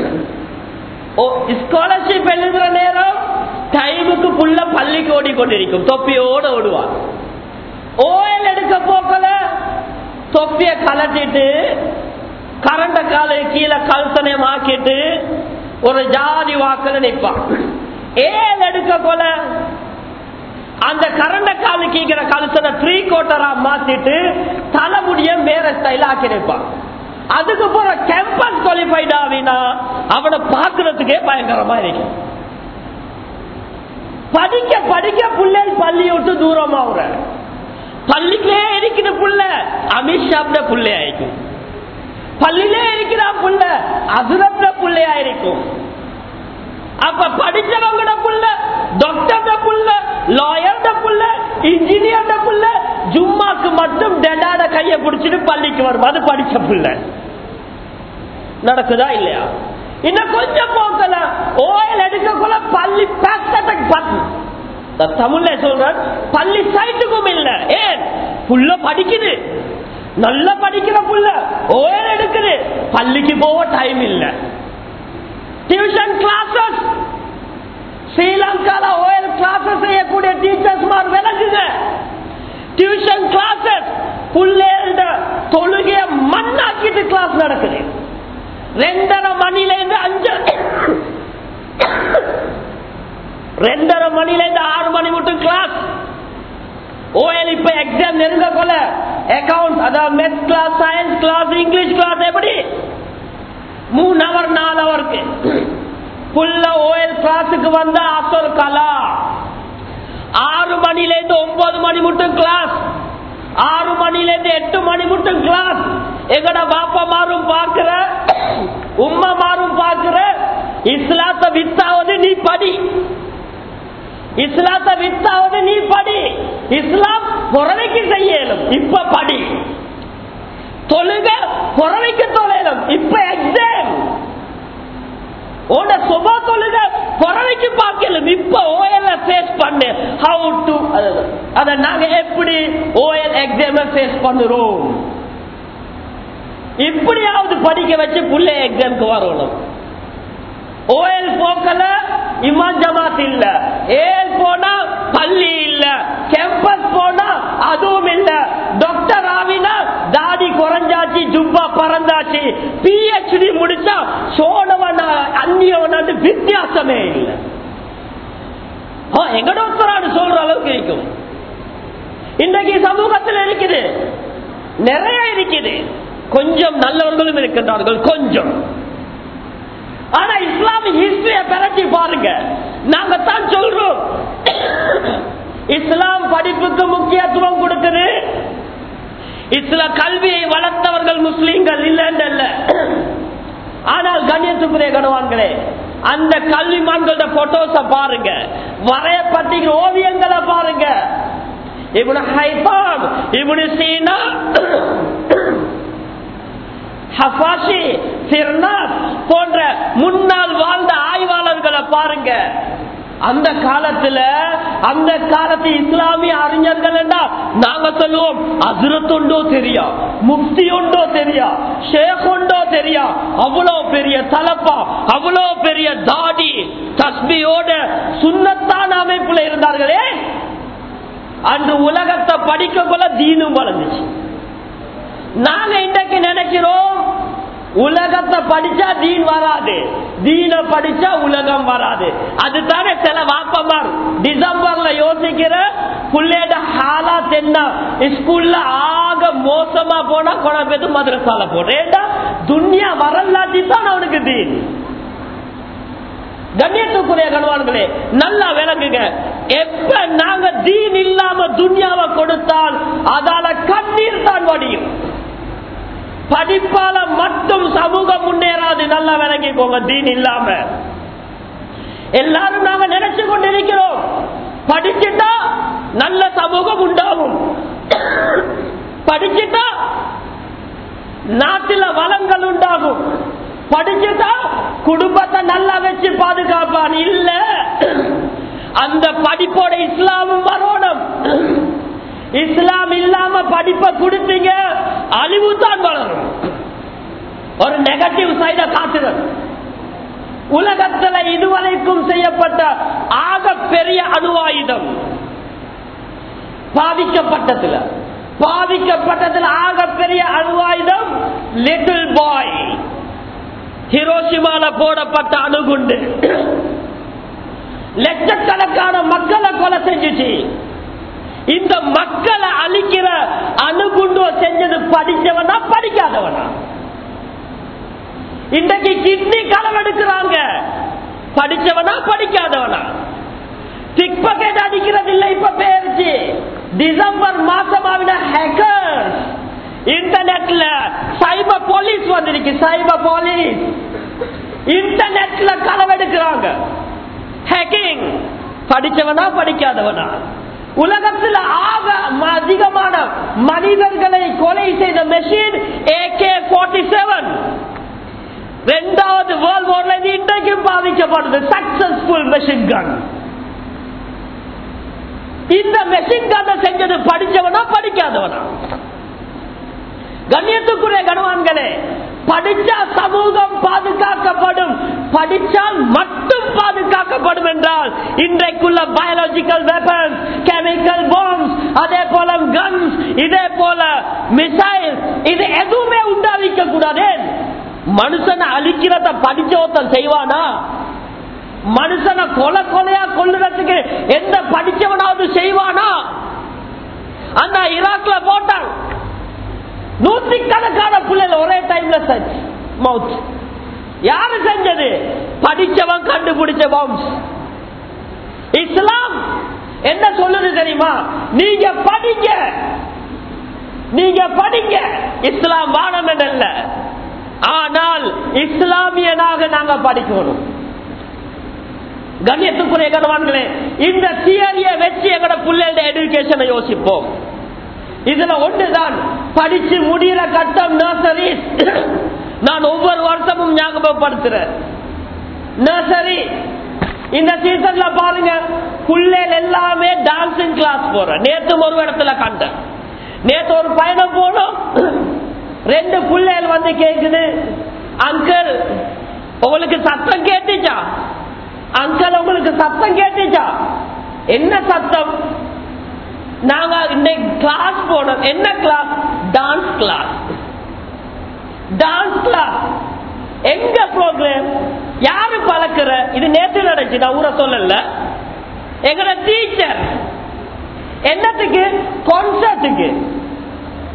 ஸ்காலர்ஷிப் எழுதுற நேரம் டைமுக்கு புள்ள பள்ளிக்கு ஓடிக்கொண்டிருக்கும் தொப்பியோட ஓடுவார் ஓயல் எடுக்க போக்கல தொப்பிய கலட்டிட்டு கரண்ட காலை கீழே கழுத்தனையும் ஆக்கிட்டு ஒரு ஜாதி வாக்குல நிற்பான் ஏன் எடுக்க போல அந்த கரண்ட காலு கீக்கிற கழுத்தனை த்ரீ கோட்டரா மாத்திட்டு தலைமுடிய வேற ஸ்டைல் ஆக்கி நிற்பான் அதுக்கு போற கேம்பஸ் குவாலிஃபைட் ஆவினா அவனை பாக்குறதுக்கே பயங்கரமா இருக்கும் படிக்க படிக்க புள்ளை பள்ளி விட்டு தூரமா பள்ளிக்கே இருக்கிற புள்ள அமித்ஷாப்ட புள்ளை ஆயிக்கும் பள்ளியிலே இருக்கிற புள்ள அசுரப்ட புள்ளையா இருக்கும் அப்ப படிச்சவங்கட புள்ள டாக்டர் புள்ள லாயர்ட புள்ள இன்ஜினியர்ட புள்ள ஜும்மாக்கு மட்டும் டெடாட கைய பிடிச்சிட்டு பள்ளிக்கு வரும் அது படிச்ச புள்ள நடக்குதா இல்லையா இன்னும் கொஞ்சம் போக்கல ஓயல் எடுக்கக்குள்ள பள்ளி பேக்கட்டக் தமிழ்ல சொல்றேன் பள்ளி சைட்டுக்கும் இல்ல ஏன் புள்ள படிக்குது நல்லா படிக்கிற புள்ள ஓயல் எடுக்குது பள்ளிக்கு போக டைம் இல்ல டியூஷன் கிளாஸஸ் ஸ்ரீலங்கால ஓயல் கிளாஸஸ் செய்யக்கூடிய டீச்சர்ஸ் மார் விளக்குங்க டியூஷன் கிளாஸஸ் புள்ளேட தொழுகைய மண்ணாக்கிட்டு கிளாஸ் நடக்குது ரெண்டரை மணில இருந்து அஞ்சு ரெண்டரை மணில இருந்து ஆறு மணி மட்டும் கிளாஸ் ஓஎல் இப்ப எக்ஸாம் நெருங்க போல அக்கௌண்ட் அதாவது math class science class English class எப்படி மூணு அவர் நாலு அவருக்கு புள்ள ஓஎல் கிளாஸுக்கு வந்த அசல் கலா ஆறு மணில இருந்து ஒன்பது மணி மட்டும் கிளாஸ் ஆறு மணில இருந்து எட்டு மணி மட்டும் கிளாஸ் எங்கட பாப்பா மாறும் பாக்குற உம்மா மாறும் பாக்குற இஸ்லாத்த வித்தாவது நீ படி இஸ்லாத்த வித்தாவது நீ படி இஸ்லாம் புறவைக்கு செய்யலும் இப்ப படி தொழுக புறவைக்கு தொழிலும் இப்ப எக்ஸாம் உன சுப தொழுக புறவைக்கு பார்க்கலும் இப்ப ஓஎல் ஃபேஸ் பண்ணு ஹவு டு அத நாங்க எப்படி ஓஎல் எக்ஸாம் ஃபேஸ் பண்ணுறோம் இப்படியாவது படிக்க வச்சு புள்ள எக்ஸாம்க்கு வரணும் ஓஎல் போக்கல இமான் ஜமாத் இல்ல ஏல் போனா பள்ளி இல்ல கேம்பஸ் போனா அதுவும் இல்ல டாக்டர் ஆவினா தாடி குறைஞ்சாச்சு ஜுப்பா பறந்தாச்சு பிஹெச்டி முடிச்சா சோழவன் அந்நியவன் வித்தியாசமே இல்லை எங்க டாக்டர் சொல்ற அளவுக்கு இருக்கும் இன்றைக்கு சமூகத்தில் இருக்குது நிறைய இருக்குது கொஞ்சம் நல்லவர்களும் இருக்கின்றார்கள் கொஞ்சம் ஆனா இஸ்லாமிக் ஹிஸ்டரிய பரட்டி பாருங்க நாங்க தான் சொல்றோம் இஸ்லாம் படிப்புக்கு முக்கியத்துவம் கொடுக்குது இஸ்ல கல்வியை வளர்த்தவர்கள் முஸ்லீம்கள் இல்லைன்றல்ல ஆனால் கண்ணியத்துக்குரிய கணவான்களே அந்த கல்விமான்களோட போட்டோஸ பாருங்க வரையப்பட்டிருக்கிற ஓவியங்களை பாருங்க இவனு ஹைபாம் இவனு சீனா ஹபாஷி சிர்னாஸ் போன்ற முன்னால் வாழ்ந்த ஆய்வாளர்களை பாருங்க அந்த காலத்துல அந்த காலத்து இஸ்லாமிய அறிஞர்கள் நாங்க சொல்லுவோம் அசுரத் உண்டோ தெரியா முக்தி உண்டோ தெரியா ஷேக் உண்டோ தெரியா அவ்வளவு பெரிய தலப்பா அவ்வளவு பெரிய தாடி தஸ்மியோட சுண்ணத்தான அமைப்புல இருந்தார்களே அன்று உலகத்தை படிக்க போல தீனும் வளர்ந்துச்சு நாங்க இன்றைக்கு நினைக்கிறோம் உலகத்தை படிச்சா தீன் வராது தீன படிச்சா உலகம் வராது அதுதானே சில வாப்பமார் டிசம்பர்ல யோசிக்கிற புள்ளையோட ஹாலாத் என்ன ஸ்கூல்ல ஆக மோசமா போனா குழம்பு மதுரசால போடுறேன் துன்யா வரலாற்றி தான் அவனுக்கு தீன் கண்ணியத்துக்குரிய கணவான்களே நல்லா விளங்குங்க எப்ப நாங்க தீன் இல்லாம துன்யாவை கொடுத்தால் அதால கண்ணீர் தான் வடியும் படிப்பால மட்டும் சமூகம் முன்னேறாது நல்லா விளங்கிக்கோங்க தீன் இல்லாம எல்லாரும் நாங்க நினைச்சு கொண்டிருக்கிறோம் படிச்சுட்டா நல்ல சமூகம் உண்டாகும் படிச்சுட்டா நாட்டில வளங்கள் உண்டாகும் படிச்சுட்டா குடும்பத்தை நல்லா வச்சு பாதுகாப்பான் இல்ல அந்த படிப்போட இஸ்லாமும் வரணும் இஸ்லாம் இல்லாம படிப்பை கொடுத்தீங்க அழிவு தான் வளரும் ஒரு நெகட்டிவ் சைட காட்டுறது உலகத்துல இதுவரைக்கும் செய்யப்பட்ட ஆக பெரிய அணுவாயுதம் பாதிக்கப்பட்டதுல பாதிக்கப்பட்டதுல ஆக பெரிய அணுவாயுதம் லிட்டில் பாய் ஹிரோஷிமால போடப்பட்ட அணுகுண்டு லட்சக்கணக்கான மக்களை கொலை செஞ்சுச்சு இந்த மக்களை அழிக்கிற அணுகுண்டு செஞ்சது படிச்சவனா படிக்காதவனா இன்றைக்கு கிட்னி களவெடுக்கிறாங்க படிச்சவனா படிக்காதவனா டிக் பாக்கெட் அடிக்கிறது இல்லை இப்ப பேருச்சு டிசம்பர் மாசமாவின ஹேக்கர் இன்டர்நெட்ல சைபர் போலீஸ் வந்திருக்கு சைபர் போலீஸ் இன்டர்நெட்ல களவெடுக்கிறாங்க ஹேக்கிங் படிச்சவனா படிக்காதவனா உலகத்தில் ஆக அதிகமான மனிதர்களை கொலை செய்த மெஷின் ஏகே போர்ட்டி செவன் இரண்டாவது வேர்ல்ட் வார்ல இது இன்றைக்கும் பாதிக்கப்படுது சக்சஸ்ஃபுல் மெஷின் கன் இந்த மெஷின் கண்ணை செஞ்சது படிச்சவனா படிக்காதவனா கண்ணியத்துக்குரிய கணவான்களே படிச்சா சமூகம் பாதுகாக்கப்படும் படிச்சால் மட்டும் பாதுகாக்கப்படும் என்றால் இன்றைக்குள்ள பயாலஜிக்கல் வெப்பன்ஸ் கெமிக்கல் பாம்ஸ் அதே போல கன்ஸ் இதே போல மிசைல் இது எதுவுமே உண்டாவிக்க கூடாது மனுஷனை அழிக்கிறத படிச்ச ஒருத்தன் செய்வானா மனுஷனை கொலை கொலையா கொள்ளுறதுக்கு எந்த படிச்சவனாவது செய்வானா அந்த ஈராக்ல போட்டான் நூத்தி கணக்கான பிள்ளைகள் ஒரே டைம்ல மவுத் யாரு செஞ்சது படிச்சவன் கண்டுபிடிச்ச பாம்ஸ் இஸ்லாம் என்ன சொல்லுது தெரியுமா நீங்க படிங்க நீங்க படிங்க இஸ்லாம் வானம் அல்ல ஆனால் இஸ்லாமியனாக நாங்க படிக்கணும் கண்ணியத்துக்குரிய கணவான்களே இந்த தியரிய வச்சு எங்கட பிள்ளைகளோட எடுக்கேஷனை யோசிப்போம் இதுல ஒன்றுதான் படிச்சு முடிகிற கட்டம் நர்சரி நான் ஒவ்வொரு வருஷமும் ஞாபகப்படுத்துறேன் நர்சரி இந்த சீசன்ல பாருங்க பிள்ளைகள் எல்லாமே டான்சிங் கிளாஸ் போற நேத்து ஒரு இடத்துல கண்டேன் நேத்து ஒரு பயணம் போனோம் ரெண்டு பிள்ளைகள் வந்து கேக்குது அங்கிள் உங்களுக்கு சத்தம் கேட்டுச்சா அங்கிள் உங்களுக்கு சத்தம் கேட்டுச்சா என்ன சத்தம் நாங்க இன்னைக்கு கிளாஸ் போனோம் என்ன class dance class dance class எங்க ப்ரோக்ராம் யாரு பழக்கிற இது நேற்று நடந்துச்சு நான் ஊரை சொல்லல எங்கட டீச்சர் என்னத்துக்கு கான்சர்ட்டுக்கு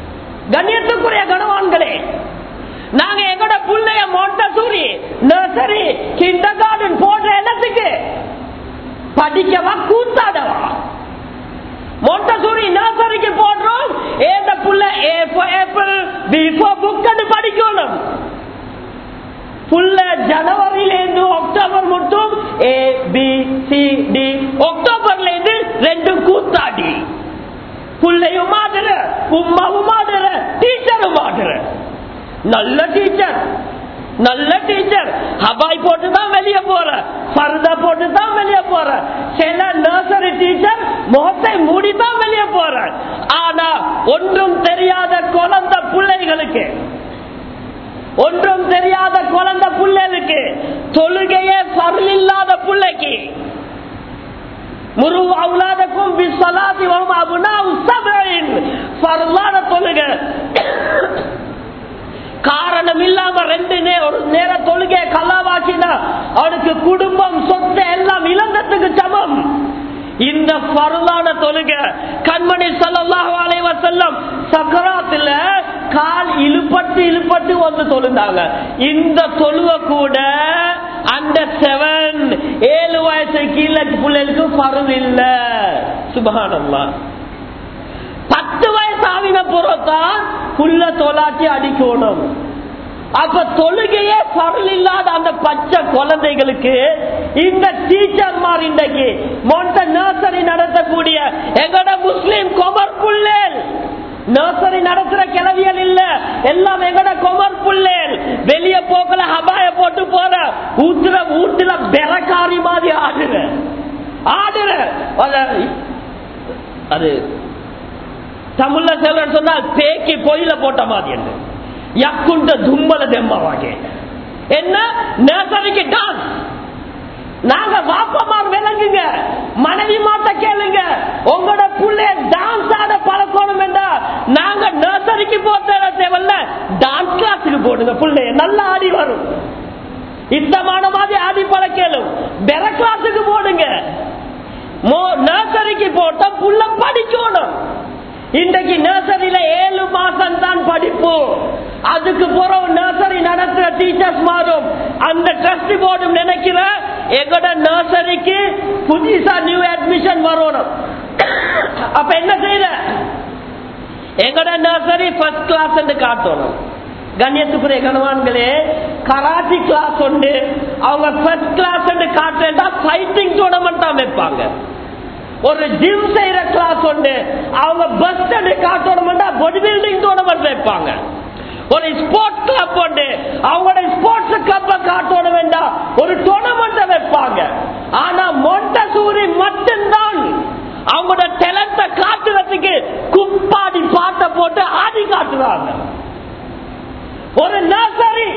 கண்ணியத்துக்குரிய கனவான்களே நாங்க எங்கட புள்ளைய மொண்டசூரி நர்சரி கிண்டர் கார்டன் போடுற இடத்துக்கு படிக்கவா கூத்தாடவா மொண்டசூரி நர்சரிக்கு போடுறோம் ஏந்த புள்ள A for apple B for book படிக்கணும் புள்ள ஜனவரியில இருந்து அக்டோபர் மட்டும் ஏ பி சி டி அக்டோபர்ல இருந்து ரெண்டு கூத்தாடி புள்ளையும் மாடுற உமாவும் மாடுற டீச்சரும் மாடுற நல்ல டீச்சர் நல்ல டீச்சர் ஹபாய் போட்டு தான் வெளியே போற பர்தா போட்டு தான் வெளியே போற சில நர்சரி டீச்சர் முகத்தை மூடி தான் வெளியே போற ஆனா ஒன்றும் தெரியாத குழந்தை பிள்ளைகளுக்கு ஒன்றும் தெரியாத குழந்தை பிள்ளைகளுக்கு தொழுகையே பருள் இல்லாத பிள்ளைக்கு முரு அவுலாதக்கும் பிஸ்வலாதி வஹும் அபுனாஉ சபஇன் ஃபர்லான தொழுகை காரணம் இல்லாம ரெண்டு நே ஒரு நேர தொழுகை கல்லாவாக்கினா அவனுக்கு குடும்பம் சொத்து எல்லாம் இழந்ததுக்கு சமம் இந்த பருளான தொழுக கண்மணி சல்லாஹு அலைவ செல்லம் சக்கராத்துல கால் இழுப்பட்டு இழுப்பட்டு வந்து தொழுந்தாங்க இந்த தொழுவ கூட அந்த செவன் ஏழு வயசு கீழே பிள்ளைகளுக்கு பருள் இல்ல சுபகானம்மா பத்து வயசு ஆவின புறத்தான் புள்ள தொலாட்டி அடிக்கணும் அப்ப தொழுகையே பரல் இல்லாத அந்த பச்சை குழந்தைகளுக்கு இந்த டீச்சர்மார் இன்றைக்கு மொண்ட நர்சரி நடத்தக்கூடிய எங்கட முஸ்லிம் கொமர் புள்ளேல் நர்சரி நடத்துற கிளவியல் இல்ல எல்லாம் எங்கட கொமர் புள்ளேல் வெளிய போக்கல ஹபாய போட்டு போற ஊத்துற ஊட்டுல பெறக்காரி மாதிரி ஆடுற ஆடுற அது தமிழ்ல செல்வன் சொன்னால் தேக்கி பொயில போட்ட மாதிரி என்று யக்குண்ட தும்மல தெம்மாவாக என்ன நர்சரிக்கு டான்ஸ் நாங்க வாப்பமார் விளங்குங்க மனைவி மாட்ட கேளுங்க உங்களோட புள்ளைய டான்ஸ் ஆட பழக்கணும் என்றா நாங்க நர்சரிக்கு போட்ட தேவையில்ல டான்ஸ் கிளாஸுக்கு போடுங்க புள்ளைய நல்லா ஆடி வரும் இஷ்டமான மாதிரி ஆடி பழக்கலும் பெற கிளாஸுக்கு போடுங்க நர்சரிக்கு போட்டா புள்ள படிக்கணும் இன்றைக்கு நர்சரியில ஏழு மாசம் தான் படிப்பு அதுக்கு பிறகு நர்சரி நடத்துற டீச்சர்ஸ் மாறும் அந்த ட்ரஸ்ட் போர்டும் நினைக்கிற எங்கட நர்சரிக்கு புதுசா நியூ அட்மிஷன் வரணும் அப்ப என்ன செய்யற எங்கட நர்சரி ஃபர்ஸ்ட் கிளாஸ் காட்டணும் கண்ணியத்துக்குரிய கணவான்களே கராட்டி கிளாஸ் உண்டு அவங்க ஃபர்ஸ்ட் கிளாஸ் காட்டுறா ஃபைட்டிங் டூர்னமெண்ட் தான் வைப்பாங்க ஒரு ஜிம் செய்யற கிளாஸ் உண்டு அவங்க பஸ் காட்டணும் பாடி பில்டிங் டூர்னமெண்ட் வைப்பாங்க ஒரு ஸ்போர்ட்ஸ் கிளப் உண்டு அவங்களோட ஸ்போர்ட்ஸ் கிளப்ப காட்டணும் வேண்டாம் ஒரு டூர்னமெண்ட் வைப்பாங்க ஆனா மொண்டசூரி மட்டும்தான் அவங்களோட டேலண்ட காட்டுறதுக்கு குப்பாடி பாட்டை போட்டு ஆடி காட்டுறாங்க ஒரு நர்சரி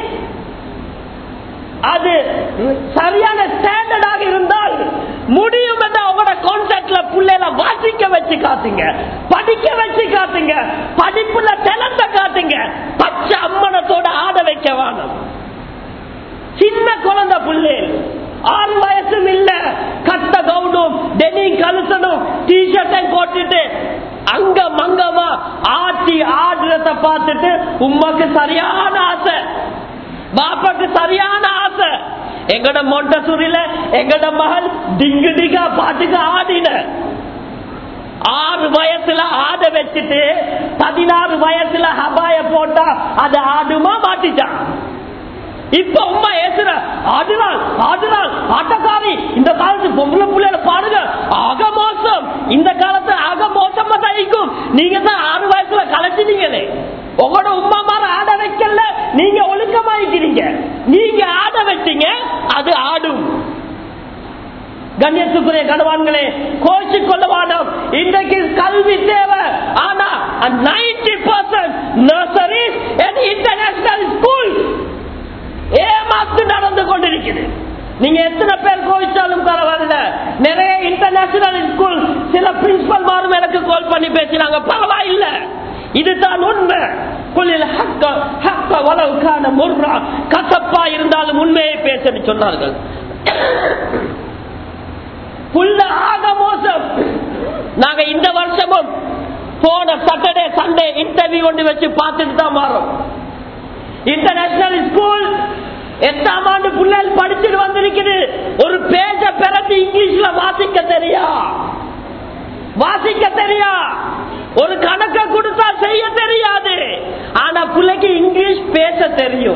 அது சரியான ஸ்டாண்டர்டாக இருந்தால் முடியும் என்று அவங்களோட கான்செப்ட்ல பிள்ளைல வாசிக்க வச்சு காட்டுங்க படிக்க வச்சு காட்டுங்க படிப்புல டேலண்ட காட்டுங்க பச்சை அம்மனத்தோட ஆட வைக்க வேணும் சின்ன குழந்தை பிள்ளை ஆறு வயசும் இல்ல கட்ட கவுனும் டெனிங் கழுத்தனும் டிஷர்ட்டை போட்டுட்டு அங்க மங்கமா ஆட்டி ஆடுறத பார்த்துட்டு உமாக்கு சரியான ஆசை பாப்பாக்கு சரியான ஆசை எங்கட மொண்டசூரில எங்கட மகள் டிங்கு டிங்கா பாட்டுக்கு ஆடின ஆறு வயசுல ஆட வச்சுட்டு பதினாறு வயசுல ஹபாய போட்டா அது ஆடுமா மாட்டிட்டான் இப்ப உமா ஏசுற ஆடினால் ஆடினால் ஆட்டக்காரி இந்த காலத்து பொம்பளை பிள்ளைல பாருங்க ஆக மோசம் இந்த காலத்து ஆக மோசமா தயிக்கும் நீங்க தான் ஆறு வயசுல கலைச்சிட்டீங்களே உங்களோட உமா மாதிரி ஆட வைக்கல நீங்க ஒழுக்கமாயிக்கிறீங்க நீங்க ஆட வச்சீங்க அது ஆடும் கண்ணியத்துக்குரிய கணவான்களே கோச்சு கொள்ளவானம் இன்றைக்கு கல்வி தேவை ஆனா ninety percent nurseries international school ஏமாத்து நடந்து கொண்டிருக்குது நீங்க எத்தனை பேர் கோவிச்சாலும் பரவாயில்ல நிறைய இன்டர்நேஷனல் ஸ்கூல் சில பிரின்சிபல் மாரும் எனக்கு கால் பண்ணி பேசினாங்க பரவாயில்ல இதுதான் உண்மை குளில் ஹக்க ஹக்க வளவுக்கான முர்ரா கசப்பா இருந்தாலும் உண்மையை பேச சொன்னார்கள் புல்ல ஆக மோசம் நாங்க இந்த வருஷமும் போன சாட்டர்டே சண்டே இன்டர்வியூ ஒன்று வச்சு பார்த்துட்டு தான் மாறும் இன்டர்நேஷனல் ஸ்கூல் எட்டாம் ஆண்டு பிள்ளைகள் படிச்சுட்டு வந்திருக்குது ஒரு பேஜ பிறந்து இங்கிலீஷ்ல வாசிக்க தெரியா வாசிக்க தெரியா ஒரு கணக்க கொடுத்தா செய்ய தெரியாது ஆனா பிள்ளைக்கு இங்கிலீஷ் பேச தெரியும்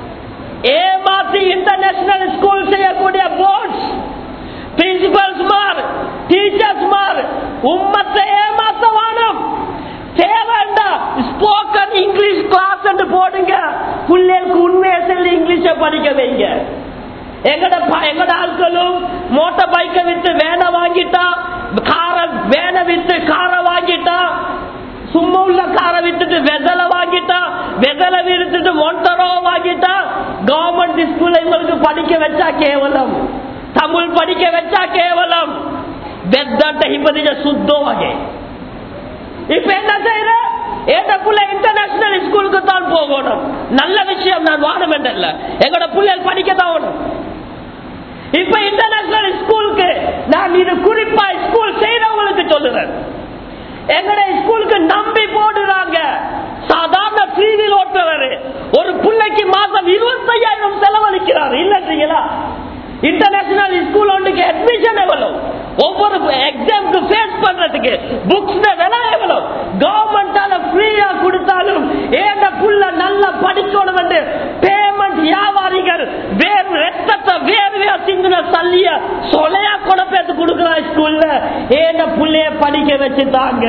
ஏமாத்தி இன்டர்நேஷனல் ஸ்கூல் செய்யக்கூடிய போர்ட்ஸ் பிரின்சிபல்ஸ் மார் டீச்சர்ஸ் மார் உம்மத்தை ஏமாத்த வானம் தேவைண்டா ஸ்போக்கன் இங்கிலீஷ் கிளாஸ் போடுங்க பிள்ளைகளுக்கு உண்மையை சொல்லி இங்கிலீஷ படிக்க வைங்க எங்கட ப- எங்கட ஆட்களும் மோட்டார் பைக்கை வித்து வேனை வாங்கிட்டா கார வேனை வித்து காரை வாங்கிட்டா சும்மா உள்ள காரை வித்துட்டு வெதலை வாங்கிட்டா வெதலை வித்துட்டு மொண்டரோ வாங்கிட்டா கவர்மெண்ட் ஸ்கூல்ல இவங்களுக்கு படிக்க வச்சா கேவலம் தமிழ் படிக்க வச்சா கேவலம் ಬೆದ್ದಟ ಹಿಂಬದಿಗೆ ಸುದ್ದವಾಗೆ இப்ப என்ன செய்யற எங்க புள்ள இன்டர்நேஷனல் ஸ்கூலுக்கு தான் போகணும் நல்ல விஷயம் நான் வானம் என்றல்ல எங்களோட பிள்ளைகள் படிக்க தான் வேணும் இப்ப இன்டர்நேஷனல் ஸ்கூலுக்கு நான் இது குறிப்பா ஸ்கூல் செய்யறவங்களுக்கு சொல்லுறேன் எங்கட ஸ்கூலுக்கு நம்பி போடுறாங்க சாதாரண ஃப்ரீவில் ஓட்டுறவர் ஒரு பிள்ளைக்கு மாசம் இருபத்தையாயிரம் செலவழிக்கிறார் இல்லைங்களா இன்டர்நேஷனல் ஸ்கூல் ஒன்றுக்கு அட்மிஷன் எவ்வளவு ஒவ்வொரு எக்ஸாமுக்கு ஃபேஸ் பண்றதுக்கு புக்ஸ் விலை எவ்வளவு கவர்மெண்டால ஃப்ரீயா கொடுத்தாலும் ஏண்ட புள்ள நல்லா படிக்கணும் என்று பேமெண்ட் வியாபாரிகள் வேறு ரத்தத்தை வேர்வையா சிந்தின தள்ளிய சொலையா குழப்பத்து கொடுக்கிறான் ஸ்கூல்ல ஏண்ட புள்ளைய படிக்க வச்சுட்டாங்க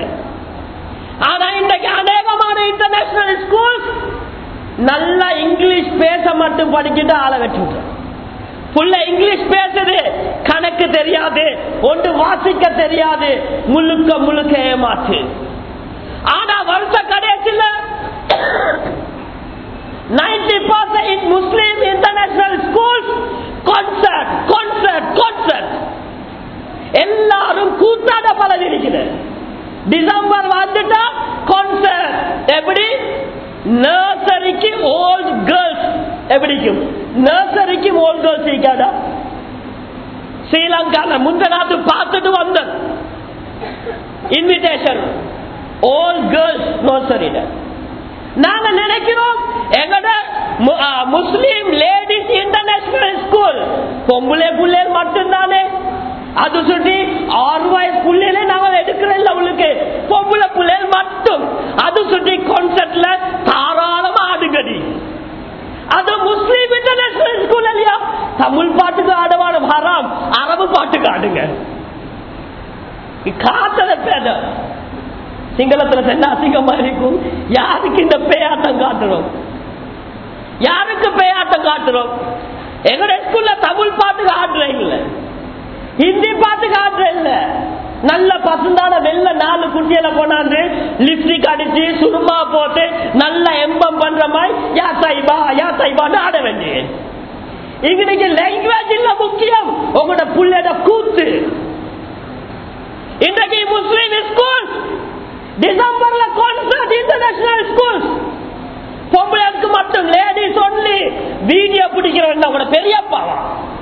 ஆனா இன்றைக்கு அநேகமான இன்டர்நேஷனல் ஸ்கூல்ஸ் நல்லா இங்கிலீஷ் பேச மட்டும் படிச்சுட்டு ஆளை வச்சுட்டு புள்ள இங்கிலீஷ் பேசுது கணக்கு தெரியாது ஒன்று வாசிக்க தெரியாது முழுக்க முழுக்க ஏமாத்து ஆனா வருஷ கடைசியில் நைன்டி பர்சன்ட் முஸ்லீம் international schools concert concert concert எல்லாரும் கூத்தாட பலன் இருக்குது டிசம்பர் வந்துட்டா கான்சர்ட் எப்படி நர்சரிக்கு ஓல்ட் கேர்ள்ஸ் எப்படிக்கும் நர்சரிக்கு ஓல்ட் கேர்ள்ஸ் இருக்காதா ஸ்ரீலங்கால முந்த நாட்டு பார்த்துட்டு வந்தேன் இன்விடேஷன் ஓல் கேர்ள்ஸ் நர்சரியில நாங்க நினைக்கிறோம் எங்கட மு- ஆ, முஸ்லிம் லேடிஸ் இன்டர்நேஷனல் ஸ்கூல் பொம்பளை புள்ளைகள் மட்டும்தானே அது சொல்லி ஆறு வயசு புள்ளையில நாங்க எடுக்கிறோம் இல்ல அவளுக்கு பொம்பளை புள்ளைகள் மட்டும் அது சொல்லி கான்செப்ட்ல தாராளமா ஆடுகடி அது முஸ்லீம் இன்டர்நேஷனல் ஸ்கூல் இல்லையா தமிழ் பாட்டுக்கு ஆடவான ஹராம் அரபு பாட்டுக்கு ஆடுங்க காத்தல பேத சிங்களத்துல சென்ன அசிங்கமா இருக்கும் யாருக்கு இந்த பேயாட்டம் காட்டுறோம் யாருக்கு பேயாட்டம் காட்டுறோம் எங்கட ஸ்கூல்ல தமிழ் பாட்டுக்கு ஆடுறீங்கள ஹிந்தி பாட்டுக்கு ஆடுற இல்ல நல்ல பசுந்தான வெள்ள நாலு குட்டியில கொண்டாந்து லிப்ஸ்டிக் அடிச்சு சுருமா போட்டு நல்ல எம்பம் பண்ற மாதிரி யா சைபா யா சைபான்னு ஆட வேண்டிய இன்னைக்கு லாங்குவேஜ் இல்ல முக்கியம் உங்களோட புள்ளையோட கூத்து இன்றைக்கு முஸ்லீம் ஸ்கூல் டிசம்பர்ல கான்சர்ட் இன்டர்நேஷனல் ஸ்கூல் பொம்பளைக்கு மட்டும் லேடிஸ் ஒன்லி வீடியோ பிடிக்கிறவன் உங்களோட பெரியப்பாவா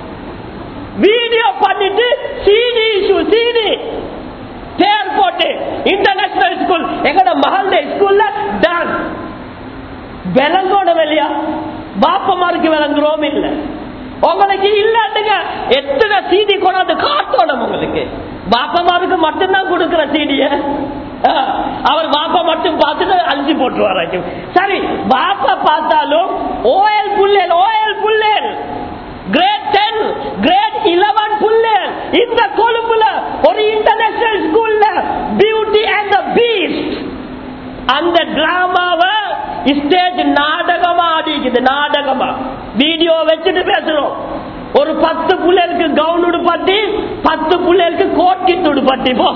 வீடியோ பண்ணிட்டு சிடி இஷ்யூ சிடி பேர் போட்டு இன்டர்நேஷனல் ஸ்கூல் எங்கட மகள்ட ஸ்கூல்ல டான்ஸ் விளங்கணும் இல்லையா பாப்பமாருக்கு விளங்குறோம் இல்ல உங்களுக்கு இல்லட்டுங்க எத்தனை சீடி கொண்டாந்து காட்டணும் உங்களுக்கு பாப்பமாருக்கு மட்டும்தான் கொடுக்கிற சீடிய அவர் பாப்பா மட்டும் பார்த்துட்டு அழிச்சு போட்டுருவாரு சரி பாப்பா பார்த்தாலும் ஓஎல் புள்ளேல் ஓஎல் புள்ளேல் கிரேட் டென் கிரேட் இலவன் புள்ளேல் இந்த கொழும்புல ஒரு இன்டர்நேஷனல் ஸ்கூல்ல பியூட்டி அண்ட் த பீஸ்ட் அந்த டிராமாவை ஸ்டேஜ் நாடகமா ஆடிக்குது நாடகமா வீடியோ வச்சுட்டு பேசுறோம் ஒரு பத்து பிள்ளைகளுக்கு கவுன் உடுப்பாட்டி பத்து பிள்ளைகளுக்கு கோட் கிட் உடுப்பாட்டி போ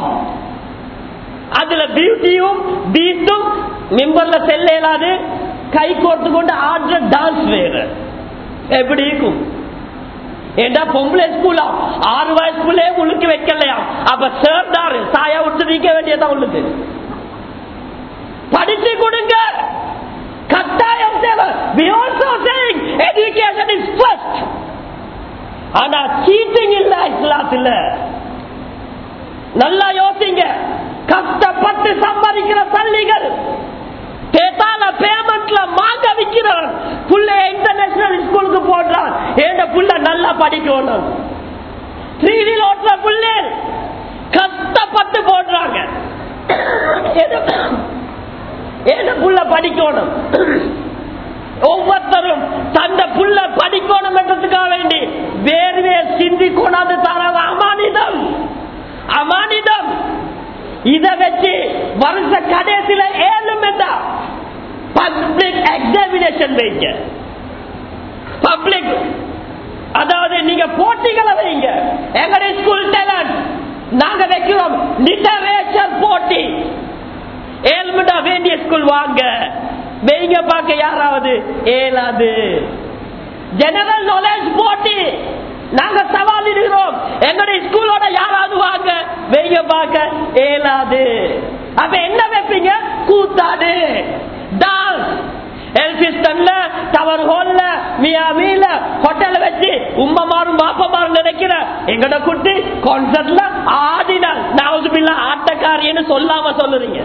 அதுல பியூட்டியும் பீட்டும் மிம்பர்ல செல்ல இயலாது கை கோர்த்து கொண்டு ஆடுற டான்ஸ் வேறு எப்படி இருக்கும் ஏண்டா பொம்பளை ஸ்கூலா ஆறு வயசு பிள்ளைய உழுக்கு வைக்கலையா அப்ப சார் தாரு சாயா விட்டு நீக்க வேண்டியதான் உள்ளுக்கு படிச்சு கொடுங்க கட்டாயம் தேவை we also saying education is first ஆனா சீட்டிங் இல்ல இஸ்லாத்துல நல்லா யோசிங்க கஷ்டப்பட்டு சம்பாதிக்கிற பள்ளிகள் பேத்தால பேமெண்ட்ல மாங்க விற்கிறவன் புள்ள இன்டர்நேஷனல் ஸ்கூலுக்கு போடுறான் ஏண்ட புள்ள நல்லா படிக்கணும் த்ரீ வீல் ஓட்டுற புள்ளே கஷ்டப்பட்டு போடுறாங்க ஏண்ட புள்ள படிக்கணும் ஒவ்வொருத்தரும் தந்த புள்ள படிக்கணும் என்றதுக்காக வேண்டி வேர்வே சிந்தி கொண்டாந்து தராங்க அமானிதம் அமானிதம் இத வச்சு வருஷ கடைசியில ஏழும் பப்ளிக் எக்ஸாமினேஷன் வைங்க பப்ளிக் அதாவது நீங்க போட்டிகளை வைங்க எங்களுடைய ஸ்கூல் டேலண்ட் நாங்க வைக்கிறோம் லிட்டரேச்சர் போட்டி ஏழ்மடா வேண்டிய ஸ்கூல் வாங்க வைங்க பார்க்க யாராவது ஏலாது ஜெனரல் நாலேஜ் போட்டி நாங்க சவால் இடுகிறோம் எங்களுடைய ஸ்கூலோட யாராவது வாங்க வெய்ய பார்க்க ஏலாது அப்ப என்ன வைப்பீங்க கூத்தாடு டான்ஸ் எல்பிஸ்டன்ல டவர் ஹோல்ல மியாமில ஹோட்டல் வச்சு உம்மமாரும் பாப்பமாரும் நினைக்கிற எங்கட குட்டி கான்சர்ட்ல ஆடினால் நாவுதுபில்லா ஆட்டக்காரின்னு சொல்லாம சொல்லுறீங்க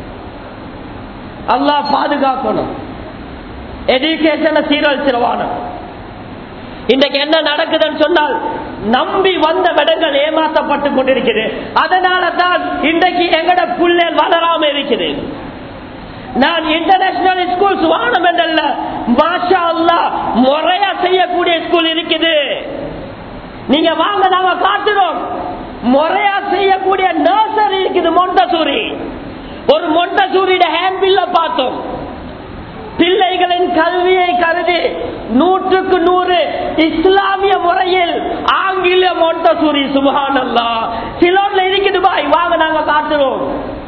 அல்லாஹ் பாதுகாக்கணும் எஜுகேஷனை சீரழிச்சிருவானும் இன்றைக்கு என்ன நடக்குதுன்னு சொன்னால் நம்பி வந்த விடங்கள் ஏமாற்றப்பட்டு கொண்டிருக்கிறது அதனால தான் இன்றைக்கு எங்கட புள்ளல் வளராம இருக்குது நான் இன்டர்நேஷனல் ஸ்கூல்ஸ் வானம் என்றல்ல மாஷா அல்லா முறையா செய்யக்கூடிய ஸ்கூல் இருக்குது நீங்க வாங்க நாம காட்டுறோம் முறையா செய்யக்கூடிய நர்சரி இருக்குது மொண்டசூரி ஒரு மொண்டசூரியோட ஹேண்ட் பில்ல பார்த்தோம் பிள்ளைகளின் கல்வியை கருதி நூற்றுக்கு நூறு இஸ்லாமிய முறையில் ஆங்கில மொண்டசூரி சுபகானல்லா சிலோன்ல இருக்குது பாய் வாங்க நாங்க காட்டுறோம்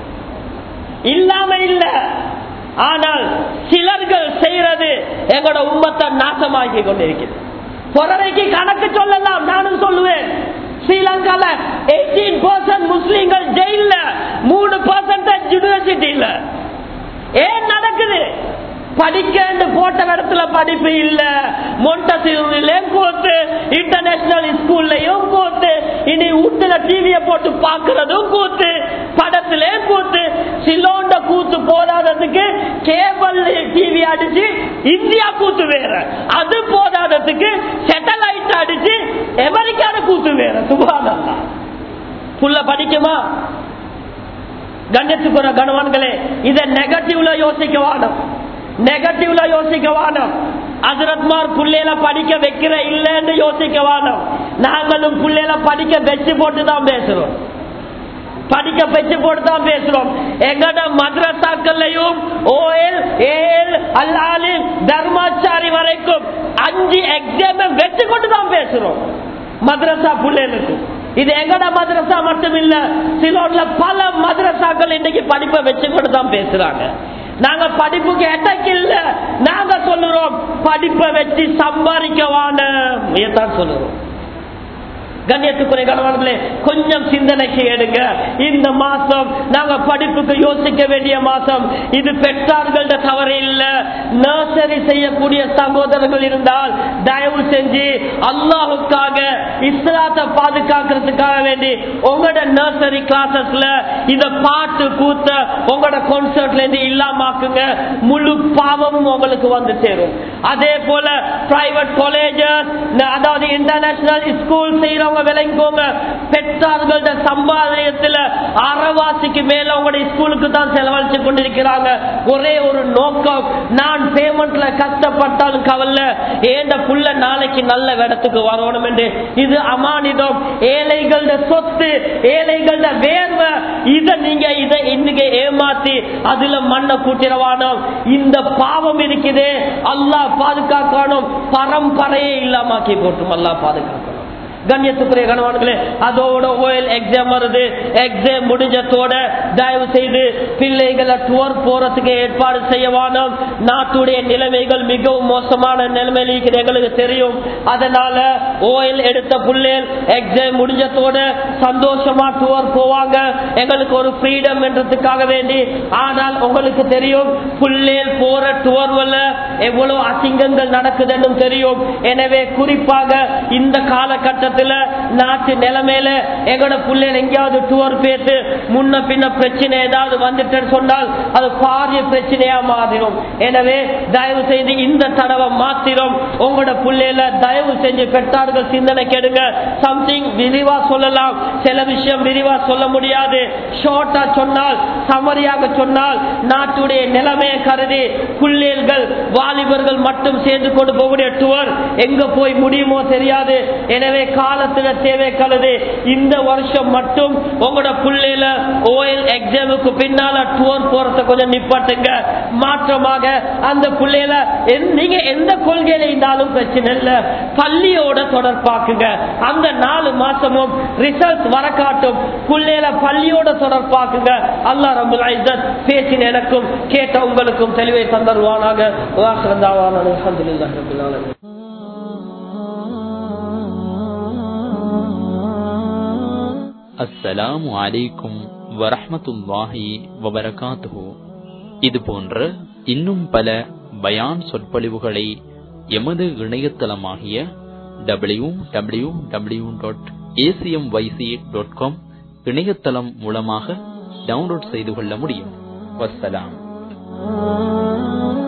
இல்லாம இல்ல ஆனால் சிலர்கள் செய்யறது எங்களோட உம்மத்தை நாசமாக்கி கொண்டிருக்கிறது பொறவைக்கு கணக்கு சொல்லலாம் நானும் சொல்லுவேன் ஸ்ரீலங்கால எயிட்டீன் பர்சன்ட் முஸ்லீம்கள் ஜெயில மூணு பர்சன்டேஜ் யூனிவர்சிட்டியில ஏன் நடக்குது படிக்க போட்ட இடத்துல படிப்பு இல்ல மொண்டசிலையும் போட்டு இன்டர்நேஷனல் ஸ்கூல்லையும் போட்டு இனி வீட்டுல டிவிய போட்டு பாக்குறதும் கூத்து படத்திலேயும் கூத்து சிலோண்ட கூத்து போதாததுக்கு கேபிள் டிவி அடிச்சு இந்தியா கூத்து வேற அது போதாததுக்கு சேட்டலைட் அடிச்சு அமெரிக்கான கூத்து வேற சுபாதல்லா புள்ள படிக்குமா கண்ணியத்துக்குற கணவான்களே இதை நெகட்டிவ்ல யோசிக்க வாடும் நெகட்டிவ்ல யோசிக்க வாடும் அசரத்மார் புள்ளையில படிக்க வைக்கிற இல்லைன்னு யோசிக்க வாடும் நாங்களும் புள்ளையில படிக்க வச்சு போட்டு தான் பேசுறோம் படிக்க வச்சு போட்டு தான் பேசுறோம் எங்கட மദ്രസാக்கள்லயும் ஓஎல் ஏஎல் அல்லாலி தர்மாச்சாரி வரைக்கும் அஞ்சு எக்ஸாம் வச்சு கொண்டு தான் பேசுறோம் மദ്രസா பிள்ளைகளுக்கு இது எங்கட மദ്രസா மட்டும் இல்ல சிலோட்ல பல மദ്രസാக்கள் இன்னைக்கு படிப்பை வச்சு கொண்டு தான் பேசுறாங்க நாங்க படிப்புக்கு எட்டக்கு இல்ல நாங்க சொல்லுறோம் படிப்பை வச்சு சம்பாதிக்கவான தான் சொல்லுறோம் கண்ணியத்துக்குறை கணவன்களே கொஞ்சம் சிந்தனைக்கு எடுங்க இந்த மாசம் நாங்க படிப்புக்கு யோசிக்க வேண்டிய மாசம் இது பெற்றார்கள தவறு இல்ல நர்சரி செய்யக்கூடிய சகோதரர்கள் இருந்தால் தயவு செஞ்சு அல்லாஹுக்காக இஸ்லாத்தை பாதுகாக்கிறதுக்காக வேண்டி உங்களோட நர்சரி கிளாஸஸ்ல இத பாட்டு கூத்த உங்களோட கான்சர்ட்ல இருந்து இல்லாமாக்குங்க முழு பாவமும் உங்களுக்கு வந்து சேரும் அதே போல பிரைவேட் காலேஜஸ் அதாவது இன்டர்நேஷனல் ஸ்கூல் செய்யறவங்க விளங்கிக்கோங்க பெற்றார்களோட சம்பாதயத்துல அறவாசிக்கு மேல உங்களுடைய ஸ்கூலுக்கு தான் செலவழிச்சு கொண்டிருக்கிறாங்க ஒரே ஒரு நோக்கம் நான் பேமெண்ட்ல கஷ்டப்பட்டாலும் கவல்ல ஏண்ட புள்ள நாளைக்கு நல்ல இடத்துக்கு வரணும் என்று இது அமானிதம் ஏழைகளோட சொத்து ஏழைகளோட வேர்வை இதை நீங்க இதை இன்னைக்கு ஏமாத்தி அதுல மண்ணை கூட்டிடவானோம் இந்த பாவம் இருக்குது அல்லாஹ் பாதுகாக்கணும் பரம்பரையே இல்லாமாக்கி போட்டும் அல்லாஹ் பாதுகாக்கணும் கண்ணியத்துக்குரிய கணவான்களே அதோட ஓயல் எக்ஸாம் வருது எக்ஸாம் முடிஞ்சதோட தயவு செய்து பிள்ளைகளை டூர் போறதுக்கு ஏற்பாடு செய்யவானோம் நாட்டுடைய நிலைமைகள் மிகவும் மோசமான நிலைமையில் இருக்கிற எங்களுக்கு தெரியும் அதனால ஓயல் எடுத்த பிள்ளைகள் எக்ஸாம் முடிஞ்சதோட சந்தோஷமா டூர் போவாங்க எங்களுக்கு ஒரு ஃப்ரீடம் என்றதுக்காக வேண்டி ஆனால் உங்களுக்கு தெரியும் பிள்ளைகள் போற டூர்வல்ல எவ்வளவு அசிங்கங்கள் நடக்குதுன்னு தெரியும் எனவே குறிப்பாக இந்த காலகட்டத்தில் நாட்டு நிலைமையில எங்களோட பிள்ளைகள் எங்கேயாவது டூர் பேத்து முன்ன பின்ன பிரச்சனை ஏதாவது வந்துட்டுன்னு சொன்னால் அது பாரிய பிரச்சனையா மாறிடும் எனவே தயவு செய்து இந்த தடவை மாத்திரம் உங்களோட பிள்ளைல தயவு செஞ்சு பெற்றார்கள் சிந்தனை கெடுங்க சம்திங் விரிவா சொல்லலாம் சில விஷயம் விரிவா சொல்ல முடியாது ஷார்ட்டா சொன்னால் சமரியாக சொன்னால் நாட்டுடைய நிலைமையை கருதி பிள்ளைகள் வாலிபர்கள் மட்டும் சேர்ந்து கொண்டு போகக்கூடிய டூர் எங்க போய் முடியுமோ தெரியாது எனவே காலத்துல தேவை கருது இந்த வருஷம் மட்டும் உங்களோட பிள்ளைல ஓஎல் எக்ஸாமுக்கு பின்னால டூர் போறத கொஞ்சம் நிப்பாட்டுங்க மாற்றமாக அந்த பிள்ளைல எந்த- நீங்க எந்த கொள்கையில இருந்தாலும் பிரச்சனை இல்ல பள்ளியோட தொடர்பாக்குங்க அந்த நாலு மாசமும் ரிசல்ட் வர காட்டும் பிள்ளைல பள்ளியோட தொடர்பாக்குங்க அல்லாஹ் ரபுல் இஸ்ஸத் பேசின எனக்கும் கேட்ட உங்களுக்கும் தெளிவை தந்தருவானாக வாசகந்தாவான அல்ஹம்துலில்லாஹி ரப்பில் ஆலமீன் அஸ்ஸலாமு அலைக்கும் வரஹ்மத்துல்லாஹி வபரகாத்துஹு இது போன்ற இன்னும் பல பயான் சொற்பொழிவுகளை எமது இணையதளமாகிய W W W dot ACM YC dot com இணையதளம் மூலமாக டவுன்லோட் செய்து கொள்ள முடியும் வஸ்ஸலாம்